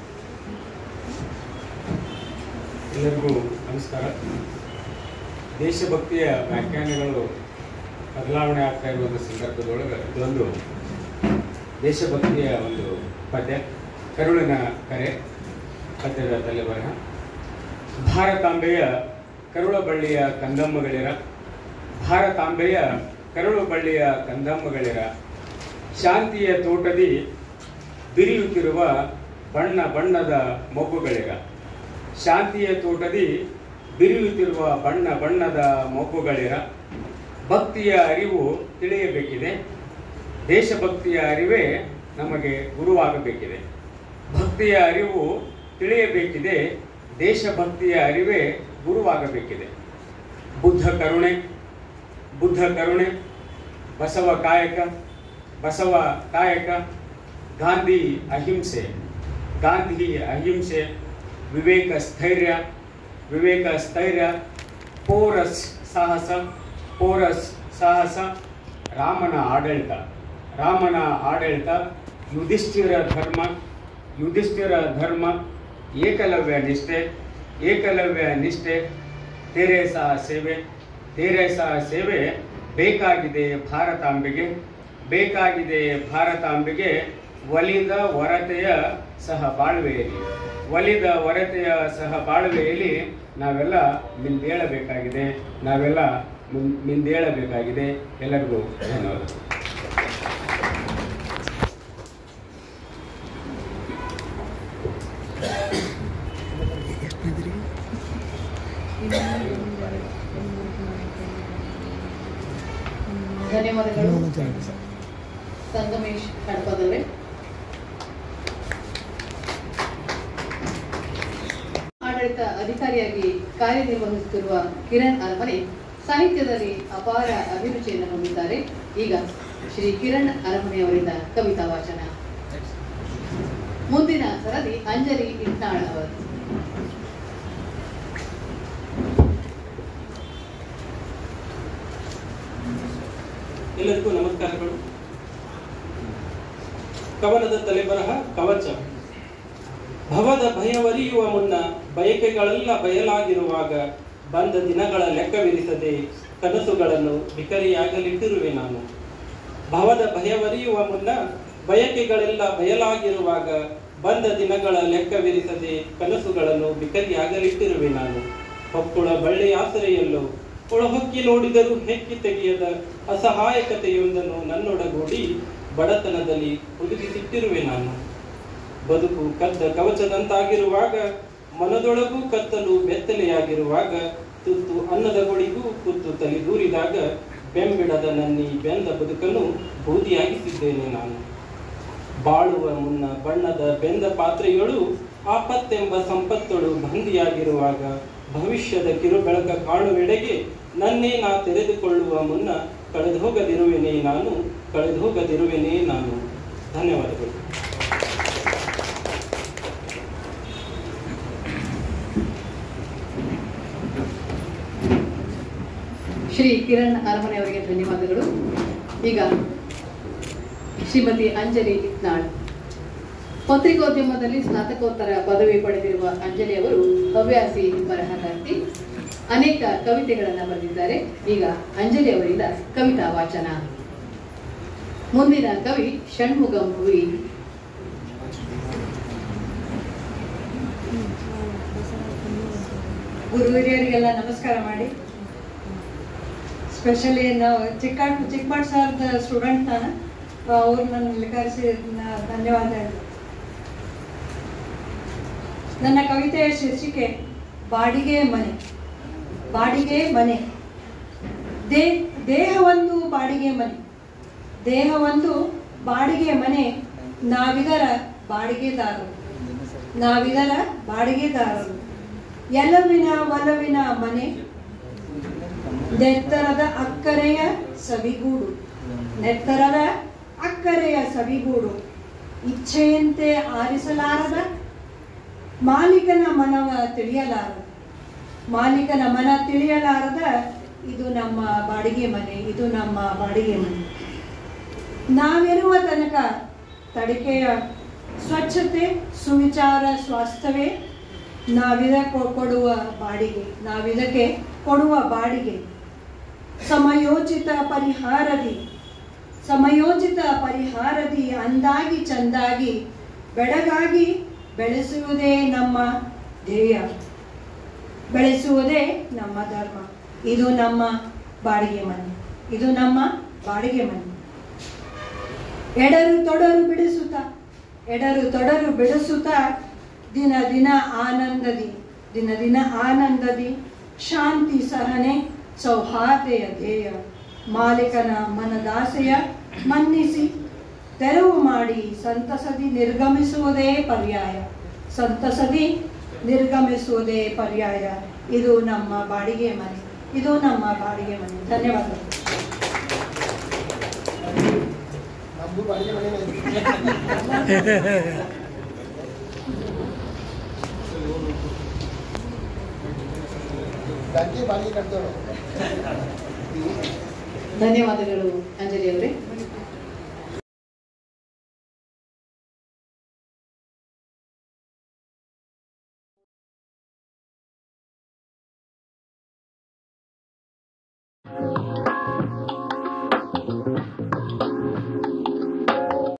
Speaker 16: ಎಲ್ಲರಿಗೂ ನಮಸ್ಕಾರ ದೇಶಭಕ್ತಿಯ ವ್ಯಾಖ್ಯಾನಗಳು ಬದಲಾವಣೆ ಆಗ್ತಾ ಇರುವ ಒಂದು ಸಂದರ್ಭದೊಳಗೆ ಇದೊಂದು ದೇಶಭಕ್ತಿಯ ಒಂದು ಪದ್ಯ ಕರುಳಿನ ಕರೆ ಪದ್ಯದ ತಲೆಬರಹ ಭಾರತಾಂಬೆಯ ಕರುಳ ಬಳ್ಳಿಯ ಕಂದಮ್ಮಗಳಿರ ಭಾರತಾಂಬೆಯ ಕರುಳು ಬಳ್ಳಿಯ ಕಂದಮ್ಮಗಳಿರ ಶಾಂತಿಯ ತೋಟದಿ ಬಿರಿಯುತ್ತಿರುವ ಬಣ್ಣ ಬಣ್ಣದ ಮೊಗ್ಗುಗಳಿರ ಶಾಂತಿಯ ತೋಟದಿ ಬಿರಿಯುತ್ತಿರುವ ಬಣ್ಣ ಬಣ್ಣದ ಮೊಗ್ಗುಗಳಿರ ಭಕ್ತಿಯ ಅರಿವು ತಿಳಿಯಬೇಕಿದೆ ದೇಶಭಕ್ತಿಯ ಅರಿವೇ ನಮಗೆ ಗುರುವಾಗಬೇಕಿದೆ ಭಕ್ತಿಯ ಅರಿವು ತಿಳಿಯಬೇಕಿದೆ ದೇಶಭಕ್ತಿಯ ಅರಿವೇ ಗುರುವಾಗಬೇಕಿದೆ ಬುದ್ಧ ಕರುಣೆ ಬುದ್ಧ ಕರುಣೆ ಬಸವ ಕಾಯಕ ಬಸವ ಕಾಯಕ ಗಾಂಧಿ ಅಹಿಂಸೆ ಗಾಂಧಿ ಅಹಿಂಸೆ ವಿವೇಕ ಸ್ಥೈರ್ಯ ವಿವೇಕ ಸ್ಥೈರ್ಯ ಪೋರಸ್ ಸಾಹಸ ಪೋರಸ್ ಸಾಹಸ ರಾಮನ ಆಡಳಿತ ರಾಮನ ಆಡಳಿತ ಯುಧಿಷ್ಠಿರ ಧರ್ಮ ಯುಧಿಷ್ಠಿರ ಧರ್ಮ ಏಕಲವ್ಯ ನಿಷ್ಠೆ ಏಕಲವ್ಯ ನಿಷ್ಠೆ ತೆರೇಸ ಸೇವೆ ತೆರೇಸ ಸೇವೆ ಬೇಕಾಗಿದೆ ಭಾರತಾಂಬೆಗೆ ಬೇಕಾಗಿದೆ ಭಾರತಾಂಬೆಗೆ ಒಲಿದ ಹೊರತೆಯ ಸಹ ಬಾಳ್ವೆಯಲ್ಲಿ ಒಲಿದ ಹೊರತೆಯ ಸಹ ಬಾಳ್ವೆಯಲ್ಲಿ ನಾವೆಲ್ಲ ಮಿಂದೇಳಬೇಕಾಗಿದೆ ನಾವೆಲ್ಲ ಮುನ್- ಮಿಂದೇಳಬೇಕಾಗಿದೆ ಎಲ್ಲರಿಗೂ ಧನ್ಯವಾದ
Speaker 3: ಧನ್ಯವಾದಗಳು ಸಂಗಮೇಶ್ ಹಡ್ಪದವರೇ ಆಡಳಿತ ಅಧಿಕಾರಿಯಾಗಿ ಕಾರ್ಯನಿರ್ವಹಿಸುತ್ತಿರುವ ಕಿರಣ್ ಅರಮನೆ ಸಾಹಿತ್ಯದಲ್ಲಿ ಅಪಾರ ಅಭಿರುಚಿಯನ್ನು ಹೊಂದಿದ್ದಾರೆ ಈಗ ಶ್ರೀ ಕಿರಣ್ ಅರಮನೆ ಅವರಿಂದ ಕವಿತಾ ವಾಚನ ಮುಂದಿನ ಸರದಿ ಅಂಜಲಿ ಇಟ್ನಾಳ್ ಅವರು
Speaker 17: ಎಲ್ಲರಿಗೂ ನಮಸ್ಕಾರಗಳು ಕವನದ ತಲೆಬರಹ ಕವಚ ಭವದ ಭಯವರಿಯುವ ಮುನ್ನ ಬಯಕೆಗಳೆಲ್ಲ ಬಯಲಾಗಿರುವಾಗ ಬಂದ ದಿನಗಳ ಲೆಕ್ಕವಿರಿಸದೆ ಕನಸುಗಳನ್ನು ಬಿಕರಿಯಾಗಲಿಟ್ಟಿರುವೆ ನಾನು ಭವದ ಭಯವರಿಯುವ ಮುನ್ನ ಬಯಕೆಗಳೆಲ್ಲ ಬಯಲಾಗಿರುವಾಗ ಬಂದ ದಿನಗಳ ಲೆಕ್ಕವಿರಿಸದೆ ಕನಸುಗಳನ್ನು ಬಿಕರಿಯಾಗಲಿಟ್ಟಿರುವೆ ನಾನು ಹೊಕ್ಕುಳ ಬಳ್ಳಿಯಾಸರೆಯಲ್ಲೋ ಒಳಹೊಕ್ಕಿ ನೋಡಿದರೂ ಹೆಕ್ಕಿ ತೆಗೆಯದ ಅಸಹಾಯಕತೆಯೊಂದನ್ನು ನನ್ನೊಡಗೂಡಿ ಬಡತನದಲ್ಲಿ ಹುದುಗಿಸಿಟ್ಟಿರುವೆ ನಾನು ಬದುಕು ಕದ್ದ ಕವಚದಂತಾಗಿರುವಾಗ ಮನದೊಳಗೂ ಕತ್ತಲು ಬೆತ್ತಲೆಯಾಗಿರುವಾಗ ತುತ್ತು ಅನ್ನದ ಗುಳಿಗೂ ಕುತ್ತು ತಲೆ ದೂರಿದಾಗ ಬೆಂಬಿಡದ ನನ್ನಿ ಬೆಂದ ಬದುಕನ್ನು ಬೂದಿಯಾಗಿಸಿದ್ದೇನೆ ನಾನು ಬಾಳುವ ಮುನ್ನ ಬಣ್ಣದ ಬೆಂದ ಪಾತ್ರೆಗಳು ಆಪತ್ತೆಂಬ ಸಂಪತ್ತೊಳು ಬಂದಿಯಾಗಿರುವಾಗ ಭವಿಷ್ಯದ ಕಿರುಬೆಳಕ ಕಾಣುವೆಡೆಗೆ ನನ್ನೇ ನಾ ತೆರೆದುಕೊಳ್ಳುವ ಮುನ್ನ ಕಳೆದೋಗದಿರುವೆನೇ ನಾನು ಕಳೆದೋಗದಿರುವೆನೇ ನಾನು ಧನ್ಯವಾದಗಳು
Speaker 3: ಶ್ರೀ ಕಿರಣ್ ಅರಮನೆ ಅವರಿಗೆ ಧನ್ಯವಾದಗಳು ಈಗ ಶ್ರೀಮತಿ ಅಂಜಲಿ ಇತ್ನಾಳ್ ಪತ್ರಿಕೋದ್ಯಮದಲ್ಲಿ ಸ್ನಾತಕೋತ್ತರ ಪದವಿ ಪಡೆದಿರುವ ಅಂಜಲಿ ಅವರು ಹವ್ಯಾಸಿ ಬರಹಗಾರ್ತಿ ಅನೇಕ ಕವಿತೆಗಳನ್ನು ಬರೆದಿದ್ದಾರೆ ಈಗ ಅಂಜಲಿ ಅವರಿಂದ ಕವಿತಾ ವಾಚನ ಮುಂದಿನ ಕವಿ ಷಣ್ಮುಗಂ ಹುಯಿ
Speaker 18: ಗುರು ಹಿರಿಯರಿಗೆಲ್ಲ ನಮಸ್ಕಾರ ಮಾಡಿ ಸ್ಪೆಷಲಿ ನಾವು ಚಿಕ್ಕ ಚಿಕ್ಕಮಠ ಸರ್ದ ಸ್ಟೂಡೆಂಟ್ ನಾನು ಅವ್ರು ನನ್ನ ಇಲ್ಲಿ ಕರೆಸಿ ನ- ಧನ್ಯವಾದ ಹೇಳ್ತೀನಿ. ನನ್ನ ಕವಿತೆಯ ಶೀರ್ಷಿಕೆ ಬಾಡಿಗೆ ಮನೆ ಬಾಡಿಗೆ ಮನೆ ದೇ ದೇಹವೊಂದು ಬಾಡಿಗೆ ಮನೆ ದೇಹವೊಂದು ಬಾಡಿಗೆ ಮನೆ ನಾವಿದರ ಬಾಡಿಗೆದಾರರು ನಾವಿದರ ಬಾಡಿಗೆದಾರರು ಎಲ್ಲವಿನ ಒಲವಿನ ಮನೆ ನೆತ್ತರದ ಅಕ್ಕರೆಯ ಸವಿಗೂಡು ನೆತ್ತರದ ಅಕ್ಕರೆಯ ಸವಿಗೂಡು ಇಚ್ಛೆಯಂತೆ ಆರಿಸಲಾರದ ಮಾಲೀಕನ ಮನವ ತಿಳಿಯಲಾರದ ಮಾಲೀಕನ ಮನ ತಿಳಿಯಲಾರದ ಇದು ನಮ್ಮ ಬಾಡಿಗೆ ಮನೆ ಇದು ನಮ್ಮ ಬಾಡಿಗೆ ಮನೆ ನಾವಿರುವ ತನಕ ತಡಿಕೆಯ ಸ್ವಚ್ಛತೆ ಸುವಿಚಾರ ಸ್ವಾಸ್ಥ್ಯವೇ ನಾವಿದ ಕೊಡುವ ಬಾಡಿಗೆ ನಾವಿದಕ್ಕೆ ಕೊಡುವ ಬಾಡಿಗೆ ಸಮಯೋಚಿತ ಪರಿಹಾರದಿ ಸಮಯೋಚಿತ ಪರಿಹಾರದಿ ಅಂದಾಗಿ ಚಂದಾಗಿ ಬೆಳಗಾಗಿ ಬೆಳೆಸುವುದೇ ನಮ್ಮ ಧ್ಯೇಯ ಬೆಳೆಸುವುದೇ ನಮ್ಮ ಧರ್ಮ ಇದು ನಮ್ಮ ಬಾಡಿಗೆ ಮನೆ ಇದು ನಮ್ಮ ಬಾಡಿಗೆ ಮನೆ ಎಡರು ತೊಡರು ಬಿಡಿಸುತ್ತ ಎಡರು ತೊಡರು ಬಿಡಿಸುತ್ತ ದಿನ ದಿನ ಆನಂದದಿ ದಿನ ದಿನ ಆನಂದದಿ ಶಾಂತಿ ಸಹನೆ ಸೌಹಾರ್ದೆಯ ಧ್ಯೇಯ ಮಾಲೀಕನ ಮನದಾಸೆಯ ಮನ್ನಿಸಿ ತೆರವು ಮಾಡಿ ಸಂತಸದಿ ನಿರ್ಗಮಿಸುವುದೇ ಪರ್ಯಾಯ ಸಂತಸದಿ ನಿರ್ಗಮಿಸುವುದೇ ಪರ್ಯಾಯ ಇದು ನಮ್ಮ ಬಾಡಿಗೆ ಮನೆ ಇದು ನಮ್ಮ ಬಾಡಿಗೆ ಮನೆ ಧನ್ಯವಾದಗಳು
Speaker 2: ನಮ್ದು ಬಾಡಿಗೆ ಮನೆನೇ ಬ್ಯಾಂಕಿ ಬಾಡಿಗೆ ಕಟ್ತೇವೆ
Speaker 3: ಧನ್ಯವಾದಗಳು ಅಂಜಲಿ ಅವರೇ